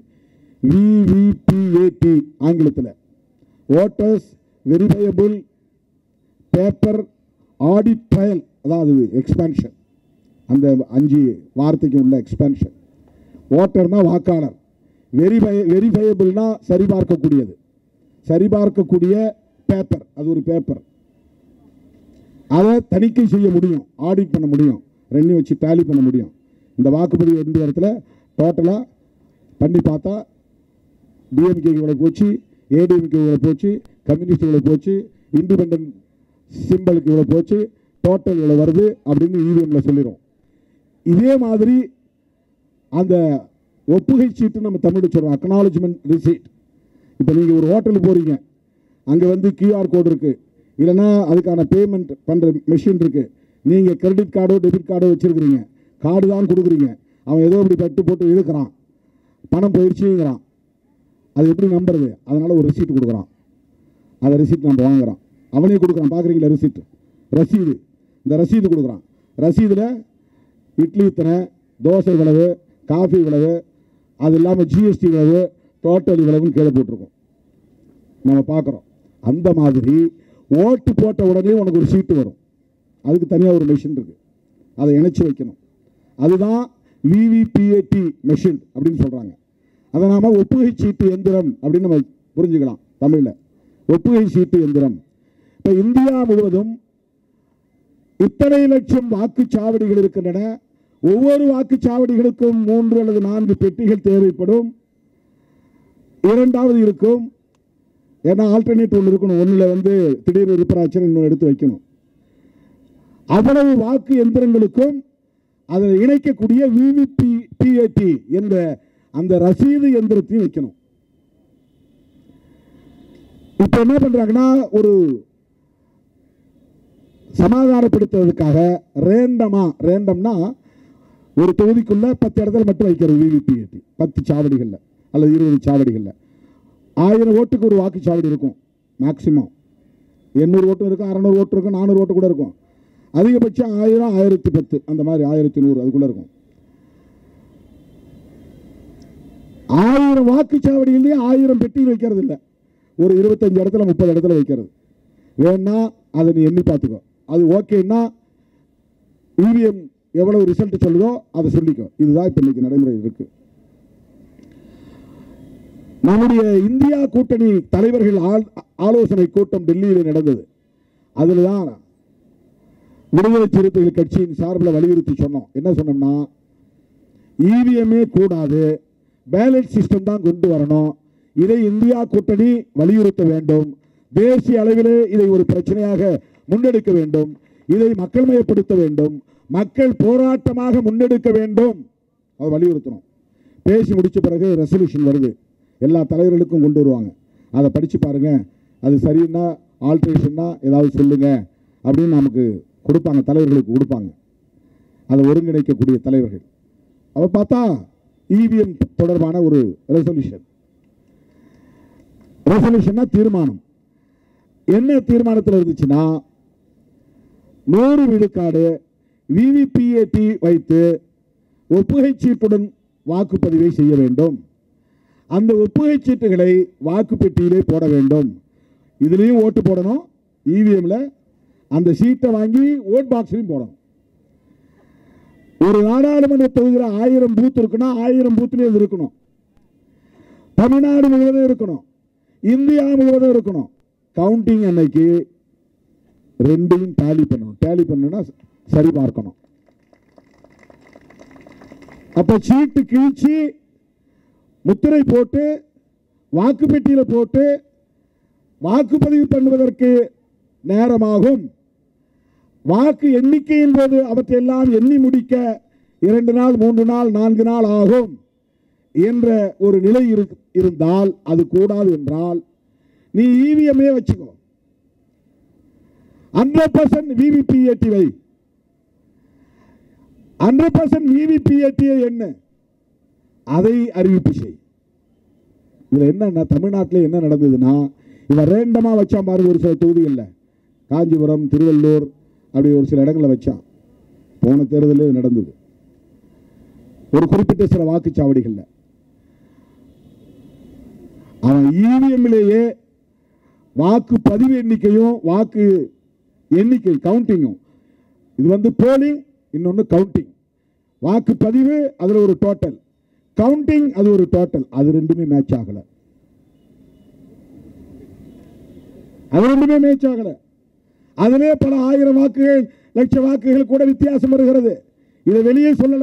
விவிபிஏடி ஆங்கிலத்தில் voters verifiable paper audit trail அதான் அது எக்ஸ்பான்ஷன் அந்த அஞ்சு வார்த்தைக்கு உள்ள எக்ஸ்பான்ஷன் ஓட்டர்னா வாக்காளர் வெரிஃபை வெரிஃபையபிள்னா சரிபார்க்கக்கூடியது சரிபார்க்கக்கூடிய பேப்பர் அது ஒரு பேப்பர் அதை தணிக்கை செய்ய முடியும் ஆடிட் பண்ண முடியும் ரெண்டையும் வச்சு டேலி பண்ண முடியும் இந்த வாக்குப்பதிவு எந்த இடத்துல டோட்டலாக பண்ணி பார்த்தா டிஎம்கே இவ்வளோ போச்சு ஏடிஎம்கே இவ்வளோ போச்சு கம்யூனிஸ்ட் இவ்வளோ போச்சு இண்டிபெண்டன்ட் சிம்பிளுக்கு இவ்வளோ போச்சு டோட்டல் இவ்வளோ வருது அப்படின்னு இவிஎம்ல சொல்லிடும் இதே மாதிரி அந்த ஒப்புகை சீட்டு நம்ம தமிழில் சொல்கிறோம் அக்னாலஜ்மெண்ட் ரிசீட் இப்போ நீங்கள் ஒரு ஹோட்டலுக்கு போகிறீங்க அங்கே வந்து கியூஆர் கோடு இருக்குது இல்லைன்னா அதுக்கான பேமெண்ட் பண்ணுற மெஷின் இருக்குது நீங்கள் கிரெடிட் கார்டோ டெபிட் கார்டோ வச்சுருக்கிறீங்க கார்டு தான் கொடுக்குறீங்க அவன் ஏதோ இப்படி பட்டு போட்டு இழுக்கிறான் பணம் போயிடுச்சுங்கிறான் அது எப்படி நம்புறது அதனால் ஒரு ரிசீட் கொடுக்குறான் அந்த ரிசீட் நம்ம வாங்குறான் அவனே கொடுக்குறான் பார்க்குறீங்களா ரிசீட் ரசீது இந்த ரசீது கொடுக்குறான் ரசீதில் இட்லி இத்தனை தோசை விளவு காஃபி விளவு அது இல்லாமல் ஜிஎஸ்டி விளவு டோட்டல் விளவுன்னு கீழே போட்டிருக்கோம் நம்ம பார்க்குறோம் அந்த மாதிரி ஓட்டு போட்ட உடனே உனக்கு ஒரு சீட்டு வரும் அதுக்கு தனியாக ஒரு மெஷின் இருக்கு அதை இணைச்சி வைக்கணும் அதுதான் விவிபிஏடி மெஷின் அப்படின்னு சொல்கிறாங்க அதை நாம் ஒப்புகை சீட்டு எந்திரம் அப்படின்னு நம்ம புரிஞ்சுக்கலாம் தமிழில் ஒப்புகை சீட்டு எந்திரம் இப்போ இந்தியா முழுவதும் இத்தனை லட்சம் வாக்குச்சாவடிகள் இருக்கின்றன ஒவ்வொரு வாக்குச்சாவடிகளுக்கும் மூன்று அல்லது நான்கு பெட்டிகள் தேவைப்படும் இரண்டாவது இருக்கும் ஏன்னா ஆல்டர்னேட் ஒன்று இருக்கணும் ஒன்றில் வந்து திடீர்னு ரிப்பராச்சர் இன்னொன்று எடுத்து வைக்கணும் அவ்வளவு வாக்கு எந்திரங்களுக்கும் அதை இணைக்கக்கூடிய விவிபி பிஏடி என்ற அந்த ரசீது எந்திரத்தையும் வைக்கணும் இப்போ என்ன பண்றாங்கன்னா ஒரு சமாதானப்படுத்துவதற்காக ரேண்டமா ரேண்டம்னா ஒரு தொகுதிக்குள்ள பத்து இடத்துல மட்டும் வைக்கிறது விவிபிஏடி பத்து சாவடிகள்ல அல்லது இருபது சாவடிகள்ல ஆயிரம் ஓட்டுக்கு ஒரு வாக்குச்சாவடி இருக்கும் மேக்சிமம் எண்ணூறு ஓட்டும் இருக்கும் அறநூறு ஓட்டு இருக்கும் நானூறு ஓட்டு கூட இருக்கும் அதிகபட்சம் ஆயிரம் ஆயிரத்தி பத்து அந்த மாதிரி ஆயிரத்தி நூறு அதுக்குள்ள இருக்கும் ஆயிரம் வாக்குச்சாவடியிலேயே ஆயிரம் பெட்டியில் வைக்கிறது இல்லை ஒரு இருபத்தஞ்சு இடத்துல முப்பது இடத்துல வைக்கிறது வேணா அதை நீ எண்ணி பார்த்துக்கோ அது ஓகேன்னா இவிஎம் எவ்வளவு ரிசல்ட் சொல்லுதோ அதை சொல்லிக்கோ இதுதான் இப்போ இன்னைக்கு நடைமுறை இருக்கு நம்முடைய இந்தியா கூட்டணி தலைவர்கள் ஆல்- ஆலோசனை கூட்டம் டெல்லியில் நடந்தது அதில் தான் விடுதலை சிறுத்தைகள் கட்சியின் சார்பில் வலியுறுத்தி சொன்னோம் என்ன சொன்னோம்னா இவிஎம்மே கூடாது பேலட் சிஸ்டம் தான் கொண்டு வரணும் இதை இந்தியா கூட்டணி வலியுறுத்த வேண்டும் தேசிய அளவிலே இதை ஒரு பிரச்சனையாக முன்னெடுக்க வேண்டும் இதை மக்கள் மயப்படுத்த வேண்டும் மக்கள் போராட்டமாக முன்னெடுக்க வேண்டும் அதை வலியுறுத்தணும் பேசி முடிச்ச பிறகு ரெசல்யூஷன் வருது எல்லா தலைவர்களுக்கும் கொண்டு வருவாங்க அதை படித்து பாருங்க அது சரின்னா ஆல்ட்ரேஷன்னா ஏதாவது சொல்லுங்க அப்படின்னு நமக்கு கொடுப்பாங்க தலைவர்களுக்கு கொடுப்பாங்க அதை ஒருங்கிணைக்கக்கூடிய தலைவர்கள் அவர் பார்த்தா இவிஎம் தொடர்பான ஒரு ரெசல்யூஷன் ரெசல்யூஷன்னா தீர்மானம் என்ன தீர்மானத்தில் இருந்துச்சுன்னா நூறு விழுக்காடு விவிபிஏடி வைத்து ஒப்புகை சீட்டுடன் வாக்குப்பதிவை செய்ய வேண்டும் அந்த ஒப்புகை சீட்டுகளை வாக்குப்பெட்டியிலே போட வேண்டும் இதுலேயும் ஓட்டு போடணும் இவிஎம்ல அந்த சீட்டை வாங்கி ஓட் பாக்ஸ்லையும் போடணும் ஒரு நாடாளுமன்ற தொகுதியில் ஆயிரம் பூத் இருக்குன்னா ஆயிரம் பூத்லேயும் இது இருக்கணும் தமிழ்நாடு முழுவதும் இருக்கணும் இந்தியா முழுவதும் இருக்கணும் கவுண்டிங் அன்னைக்கு ரெண்டையும் டேலி பண்ணணும் டேலி பண்ணணும்னா சரி பார்க்கணும் அப்ப சீட்டு கிழிச்சு முத்திரை போட்டு வாக்குப்பெட்டியில் போட்டு வாக்குப்பதிவு பண்ணுவதற்கு நேரமாகும் வாக்கு எண்ணிக்கையின் போது அவற்றையெல்லாம் எண்ணி முடிக்க இரண்டு நாள் மூன்று நாள் நான்கு நாள் ஆகும் என்ற ஒரு நிலை இரு- இருந்தால் அது கூடாது என்றால் நீ இவிஎம்ஏ வச்சுக்கோ ஹண்ட்ரட் பர்சன்ட் விவிபிஏடி வை ஹண்ட்ரட் பர்சன்ட் விவிபிஏடியை என்ன அதை அறிவிப்பு செய் இதுல என்னன்னா தமிழ்நாட்டில் என்ன நடந்ததுன்னா இவன் ரேண்டமா வச்சான் பாருங்க ஒரு சில தொகுதிகளில் காஞ்சிபுரம் திருவள்ளூர் அப்படி ஒரு சில இடங்களில் வச்சான் போன தேர்தலில் இது நடந்தது ஒரு குறிப்பிட்ட சில வாக்குச்சாவடிகளில் அவன் இவிஎம்லேயே வாக்கு பதிவு எண்ணிக்கையும் வாக்கு எண்ணிக்கை கவுண்டிங்கும் இது வந்து போலிங் இன்னொன்று கவுண்டிங் வாக்கு பதிவு அதில் ஒரு டோட்டல் கவுண்டிங் அது ஒரு டோட்டல் அது ரெண்டுமே மேட்ச் ஆகலை அது ரெண்டுமே மேட்ச் ஆகலை அதிலே பல ஆயிரம் வாக்குகள் லட்ச வாக்குகள் கூட வித்தியாசம் வருகிறது இதை வெளியே சொல்லல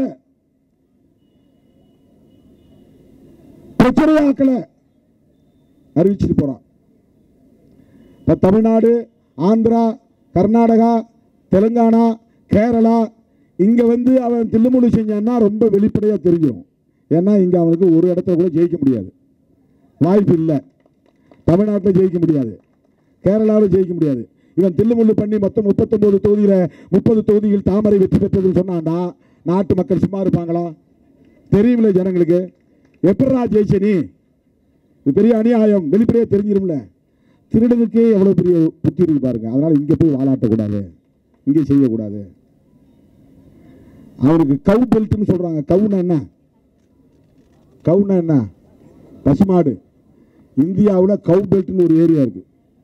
பிரச்சனையாக்கல அறிவிச்சிட்டு போறான் இப்ப தமிழ்நாடு ஆந்திரா கர்நாடகா தெலுங்கானா கேரளா இங்க வந்து அவன் தில்லுமுள்ளு செஞ்சான்னா ரொம்ப வெளிப்படையா தெரிஞ்சிடும் ஏன்னா இங்க அவனுக்கு ஒரு இடத்துல கூட ஜெயிக்க முடியாது வாய்ப்பு இல்லை தமிழ்நாட்டில் ஜெயிக்க முடியாது கேரளாவில் ஜெயிக்க முடியாது இவன் தில்லுமுள்ளு பண்ணி மொத்தம் முப்பத்தொன்பது தொகுதியில் முப்பது தொகுதியில் தாமரை வெற்றி பெற்றதுன்னு சொன்னான்னா நாட்டு மக்கள் சும்மா இருப்பாங்களா தெரியுமில்ல ஜனங்களுக்கு எப்படா ஜெயிச்ச நீ இது பெரிய அநியாயம் வெளிப்படையாக தெரிஞ்சிரும்ல திருடனுக்கே எவ்வளோ பெரிய புத்தி இருக்கு பாருங்க அதனால இங்கே போய் வாலாட்டக்கூடாது இங்கே செய்யக்கூடாது அவருக்கு கவு பெல்ட்னு சொல்றாங்க கவுனா என்ன கவுனா என்ன பசுமாடு இந்தியாவில் கவு பெல்ட்னு ஒரு ஏரியா இருக்கு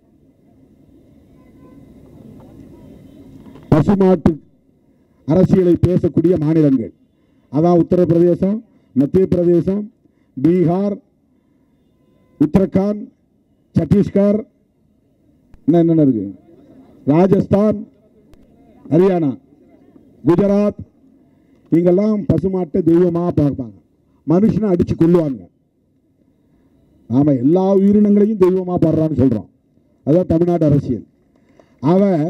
பசுமாட்டு அரசியலை பேசக்கூடிய மாநிலங்கள் அதான் உத்தரப்பிரதேசம் மத்திய பிரதேசம் பீகார் உத்தரகாண்ட் சத்தீஸ்கர் இன்னும் என்னென்ன இருக்கு ராஜஸ்தான் ஹரியானா குஜராத் இங்கெல்லாம் பசுமாட்டை தெய்வமாக பார்ப்பாங்க மனுஷனை அடித்து கொல்லுவாங்க நாம எல்லா உயிரினங்களையும் தெய்வமாக பாடுறான்னு சொல்கிறோம் அதான் தமிழ்நாடு அரசியல் அவன்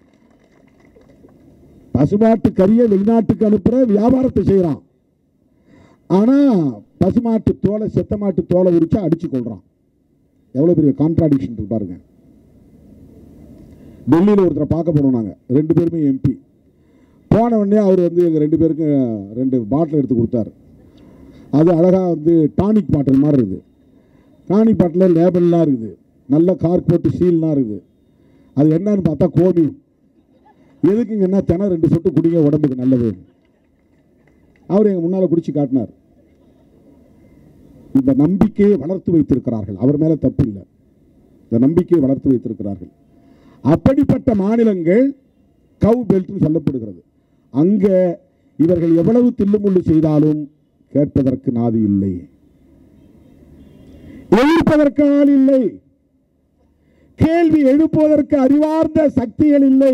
பசுமாட்டு கறியை வெளிநாட்டுக்கு அனுப்புகிற வியாபாரத்தை செய்கிறான் ஆனால் பசுமாட்டு தோலை செத்த மாட்டு தோலை உரிச்சா அடிச்சு கொள்றான் எவ்வளோ பெரிய கான்ட்ராடிக்ஷன் இருக்கு பாருங்க டெல்லியில் ஒருத்தரை பார்க்க போனோம் நாங்கள் ரெண்டு பேருமே எம்பி போன உடனே அவர் வந்து எங்கள் ரெண்டு பேருக்கும் ரெண்டு பாட்டில் எடுத்து கொடுத்தாரு அது அழகாக வந்து டானிக் பாட்டில் மாதிரி இருக்குது டானிக் பாட்டில் லேபிள்லாம் இருக்குது நல்ல கார்க் போட்டு சீல்லாம் இருக்குது அது என்னன்னு பார்த்தா கோமி எதுக்குங்க என்ன தினம் ரெண்டு சொட்டு குடிங்க உடம்புக்கு நல்லது அவர் எங்கள் முன்னால் குடிச்சு காட்டினார் இந்த நம்பிக்கையை வளர்த்து வைத்திருக்கிறார்கள் அவர் மேலே தப்பு இல்லை இந்த நம்பிக்கையை வளர்த்து வைத்திருக்கிறார்கள் அப்படிப்பட்ட மாநிலங்கள் கவு பெல்ட்னு சொல்லப்படுகிறது அங்கே இவர்கள் எவ்வளவு தில்லுமுள்ளு செய்தாலும் கேட்பதற்கு நாதி இல்லை எழுப்பதற்கு ஆள் இல்லை கேள்வி எழுப்புவதற்கு அறிவார்ந்த சக்திகள் இல்லை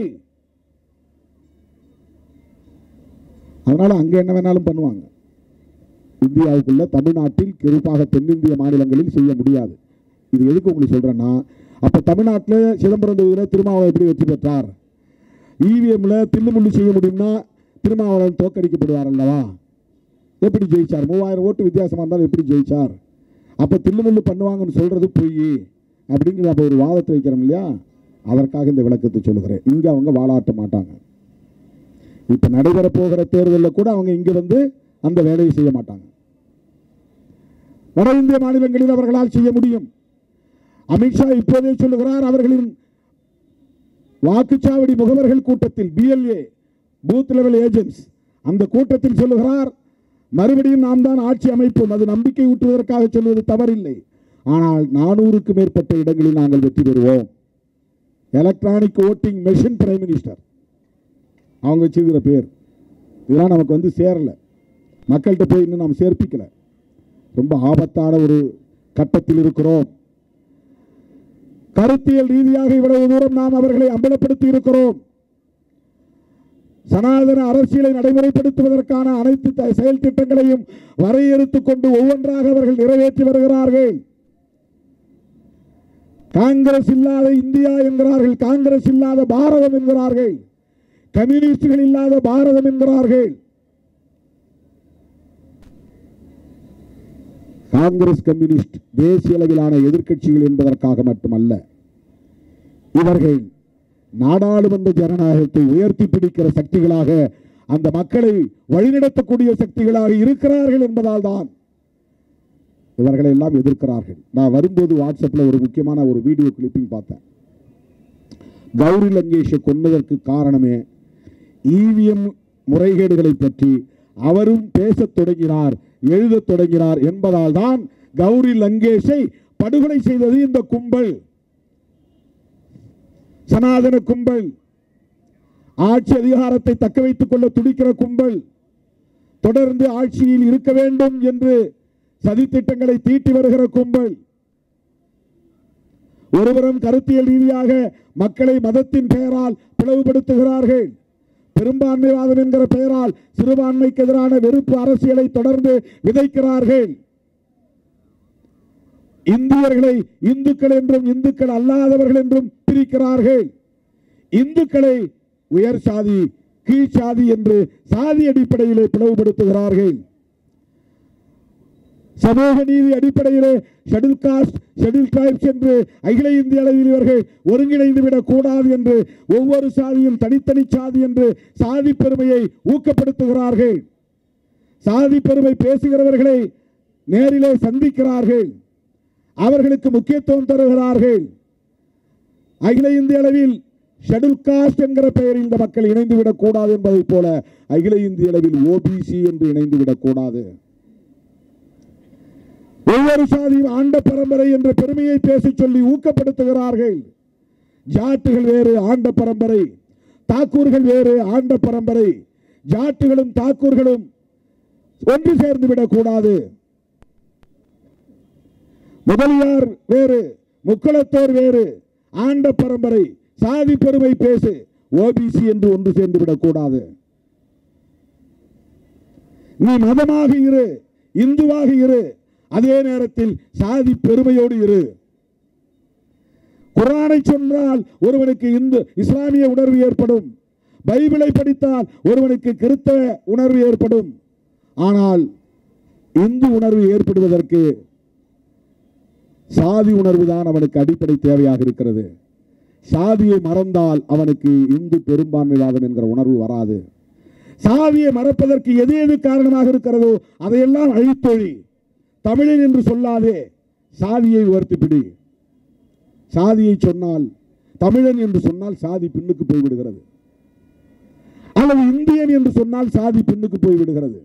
அதனால அங்க என்ன வேணாலும் பண்ணுவாங்க இந்தியாவுக்குள்ள தமிழ்நாட்டில் குறிப்பாக தென்னிந்திய மாநிலங்களில் செய்ய முடியாது இது எதுக்கு உங்களுக்கு சொல்றேன்னா அப்ப தமிழ்நாட்டில் சிதம்பரம் தொகுதியில் திருமாவளவன் எப்படி வெற்றி பெற்றார் இவிஎம்ல தில்லுமுள்ளு செய்ய முடியும்னா திருமாவளவன் தோற்கடிக்கப்படுவார் அல்லவா எப்படி ஜெயிச்சார் மூவாயிரம் ஓட்டு வித்தியாசமா இருந்தாலும் எப்படி ஜெயிச்சார் அப்ப தில்லுமுள்ளு பண்ணுவாங்கன்னு சொல்றது பொய் அப்படிங்கிற அப்ப ஒரு வாதத்தை வைக்கிறோம் இல்லையா அதற்காக இந்த விளக்கத்தை சொல்லுகிறேன் இங்க அவங்க வாழாட்ட மாட்டாங்க இப்ப நடைபெற போகிற தேர்தலில் கூட அவங்க இங்க வந்து அந்த வேலையை செய்ய மாட்டாங்க வட இந்திய மாநிலங்களில் அவர்களால் செய்ய முடியும் அமித்ஷா இப்போதே சொல்லுகிறார் அவர்களின் வாக்குச்சாவடி முகவர்கள் கூட்டத்தில் பிஎல்ஏ பூத் லெவல் ஏஜென்ட்ஸ் அந்த கூட்டத்தில் சொல்லுகிறார் மறுபடியும் நாம் தான் ஆட்சி அமைப்போம் அது நம்பிக்கை ஊட்டுவதற்காக சொல்வது தவறில்லை ஆனால் நானூறுக்கு மேற்பட்ட இடங்களில் நாங்கள் வெற்றி பெறுவோம் electronic voting machine prime minister அவங்க வச்சிருக்கிற பேர் இதெல்லாம் நமக்கு வந்து சேரல மக்கள்கிட்ட போய் இன்னும் நாம் சேர்ப்பிக்கல ரொம்ப ஆபத்தான ஒரு கட்டத்தில் இருக்கிறோம் கருத்தியல் ரீதியாக இவ்வளவு தூரம் நாம் அவர்களை அம்பலப்படுத்தி இருக்கிறோம் சனாதன அரசியலை நடைமுறைப்படுத்துவதற்கான அனைத்து த- செயல் திட்டங்களையும் வரையறுத்துக் கொண்டு ஒவ்வொன்றாக அவர்கள் நிறைவேற்றி வருகிறார்கள் காங்கிரஸ் இல்லாத இந்தியா என்கிறார்கள் காங்கிரஸ் இல்லாத பாரதம் என்கிறார்கள் கம்யூனிஸ்டுகள் இல்லாத பாரதம் என்கிறார்கள் காங்கிரஸ் கம்யூனிஸ்ட் தேசிய அளவிலான எதிர்க்கட்சிகள் என்பதற்காக மட்டுமல்ல இவர்கள் நாடாளுமன்ற ஜனநாயகத்தை உயர்த்தி பிடிக்கிற சக்திகளாக அந்த மக்களை வழிநடத்தக்கூடிய சக்திகளாக இருக்கிறார்கள் என்பதால் தான் இவர்களை எல்லாம் எதிர்க்கிறார்கள் நான் வரும்போது வாட்ஸ்அப்பில் ஒரு முக்கியமான ஒரு வீடியோ கிளிப்பிங் பார்த்தேன் கௌரி லங்கேஷை கொன்னதற்கு காரணமே இவிஎம் முறைகேடுகளை பற்றி அவரும் பேசத் தொடங்கினார் எழுதத் தொடங்கினார் என்பதால் தான் கௌரி லங்கேஷை படுகொலை செய்தது இந்த கும்பல் சனாதன கும்பல் ஆட்சி அதிகாரத்தை தக்க வைத்துக் கொள்ள துடிக்கிற கும்பல் தொடர்ந்து ஆட்சியில் இருக்க வேண்டும் என்று சதித்திட்டங்களை தீட்டி வருகிற கும்பல் ஒருபுறம் கருத்தியல் ரீதியாக மக்களை மதத்தின் பெயரால் பிளவுபடுத்துகிறார்கள் பெரும்பான்மைவாதம் என்கிற பெயரால் சிறுபான்மைக்கு எதிரான வெறுப்பு அரசியலை தொடர்ந்து விதைக்கிறார்கள் இந்தியர்களை இந்துக்கள் என்றும் இந்துக்கள் அல்லாதவர்கள் என்றும் பிரிக்கிறார்கள் இந்துக்களை உயர் சாதி கீழ் சாதி என்று சாதி அடிப்படையிலே பிளவுபடுத்துகிறார்கள் சமூக நீதி அடிப்படையிலே ஷெட்யூல் காஸ்ட் ஷெட்யூல் டிரைப்ஸ் என்று அகில இந்திய அளவில் இவர்கள் ஒருங்கிணைந்து விடக் கூடாது என்று ஒவ்வொரு சாதியும் தனித்தனி சாதி என்று சாதி பெருமையை ஊக்கப்படுத்துகிறார்கள் சாதி பெருமை பேசுகிறவர்களை நேரிலே சந்திக்கிறார்கள் அவர்களுக்கு முக்கியத்துவம் தருகிறார்கள் அகில இந்திய அளவில் ஷெட்யூல் காஸ்ட் என்கிற பெயரில் இந்த மக்கள் இணைந்து விடக்கூடாது என்பதைப் போல அகில இந்திய அளவில் ஓபிசி என்று இணைந்து விடக்கூடாது ஒவ்வொரு சாதியும் ஆண்ட பரம்பரை என்ற பெருமையை பேசிச் சொல்லி ஊக்கப்படுத்துகிறார்கள் ஜாட்டுகள் வேறு ஆண்ட பரம்பரை தாக்கூர்கள் வேறு ஆண்ட பரம்பரை ஜாட்டுகளும் தாக்கூர்களும் ஒன்று சேர்ந்து விடக்கூடாது முதலியார் வேறு முக்குளத்தோர் வேறு ஆண்ட பரம்பரை சாதி பெருமை பேசு ஓபிசி என்று ஒன்று சேர்ந்து விடக்கூடாது நீ மதமாக இரு இந்துவாக இரு அதே நேரத்தில் சாதி பெருமையோடு இரு குரானை சொன்னால் ஒருவனுக்கு இந்து இஸ்லாமிய உணர்வு ஏற்படும் பைபிளை படித்தால் ஒருவனுக்கு கிறிஸ்தவ உணர்வு ஏற்படும் ஆனால் இந்து உணர்வு ஏற்படுவதற்கு சாதி உணர்வு தான் அவனுக்கு அடிப்படை தேவையாக இருக்கிறது சாதியை மறந்தால் அவனுக்கு இந்து பெரும்பான்மைவாதம் என்கிற உணர்வு வராது சாதியை மறப்பதற்கு எது எது காரணமாக இருக்கிறதோ அதையெல்லாம் அழித்தொழி தமிழன் என்று சொல்லாதே சாதியை உயர்த்தி பிடி சாதியை சொன்னால் தமிழன் என்று சொன்னால் சாதி பின்னுக்கு போய்விடுகிறது அல்லது இந்தியன் என்று சொன்னால் சாதி பின்னுக்கு போய்விடுகிறது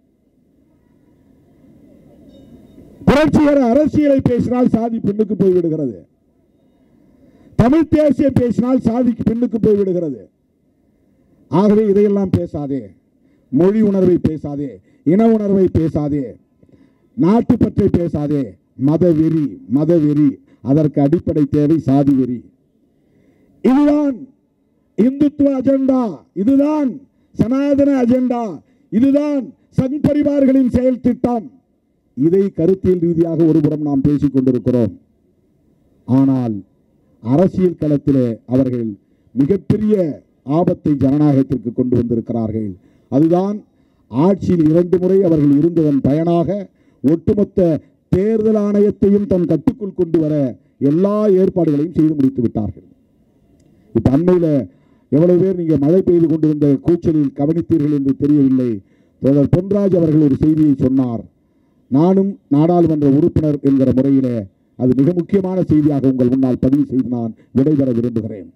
புரட்சிகர அரசியலை பேசினால் சாதி பின்னுக்கு போய்விடுகிறது தமிழ் தேசியம் பேசினால் சாதிக்கு பின்னுக்கு போய்விடுகிறது ஆகவே இதையெல்லாம் பேசாதே மொழி உணர்வை பேசாதே இன உணர்வை பேசாதே நாட்டுப்பற்றை பேசாதே மதவெறி மதவெறி அதற்கு அடிப்படை தேவை சாதி வெறி இதுதான் இந்துத்துவ அஜெண்டா இதுதான் சனாதன அஜெண்டா இதுதான் சங் பரிவார்களின் செயல் திட்டம் இதை கருத்தியல் ரீதியாக ஒருபுறம் நாம் பேசிக் கொண்டிருக்கிறோம் ஆனால் அரசியல் களத்திலே அவர்கள் மிகப்பெரிய ஆபத்தை ஜனநாயகத்திற்கு கொண்டு வந்திருக்கிறார்கள் அதுதான் ஆட்சியில் இரண்டு முறை அவர்கள் இருந்ததன் பயனாக ஒட்டுமொத்த தேர்தல் ஆணையத்தையும் தன் கட்டுக்குள் கொண்டு வர எல்லா ஏற்பாடுகளையும் செய்து முடித்து விட்டார்கள் இப்ப அண்மையில எவ்வளவு பேர் நீங்க மழை பெய்து கொண்டிருந்த கூச்சலில் கவனித்தீர்கள் என்று தெரியவில்லை தோழர் பொன்ராஜ் அவர்கள் ஒரு செய்தியை சொன்னார் நானும் நாடாளுமன்ற உறுப்பினர் என்கிற முறையிலே அது மிக முக்கியமான செய்தியாக உங்கள் முன்னால் பதிவு செய்து நான் விடைபெற விரும்புகிறேன்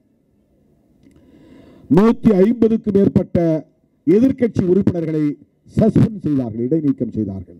நூத்தி ஐம்பதுக்கு மேற்பட்ட எதிர்க்கட்சி உறுப்பினர்களை சஸ்பெண்ட் செய்தார்கள் இடைநீக்கம் செய்தார்கள்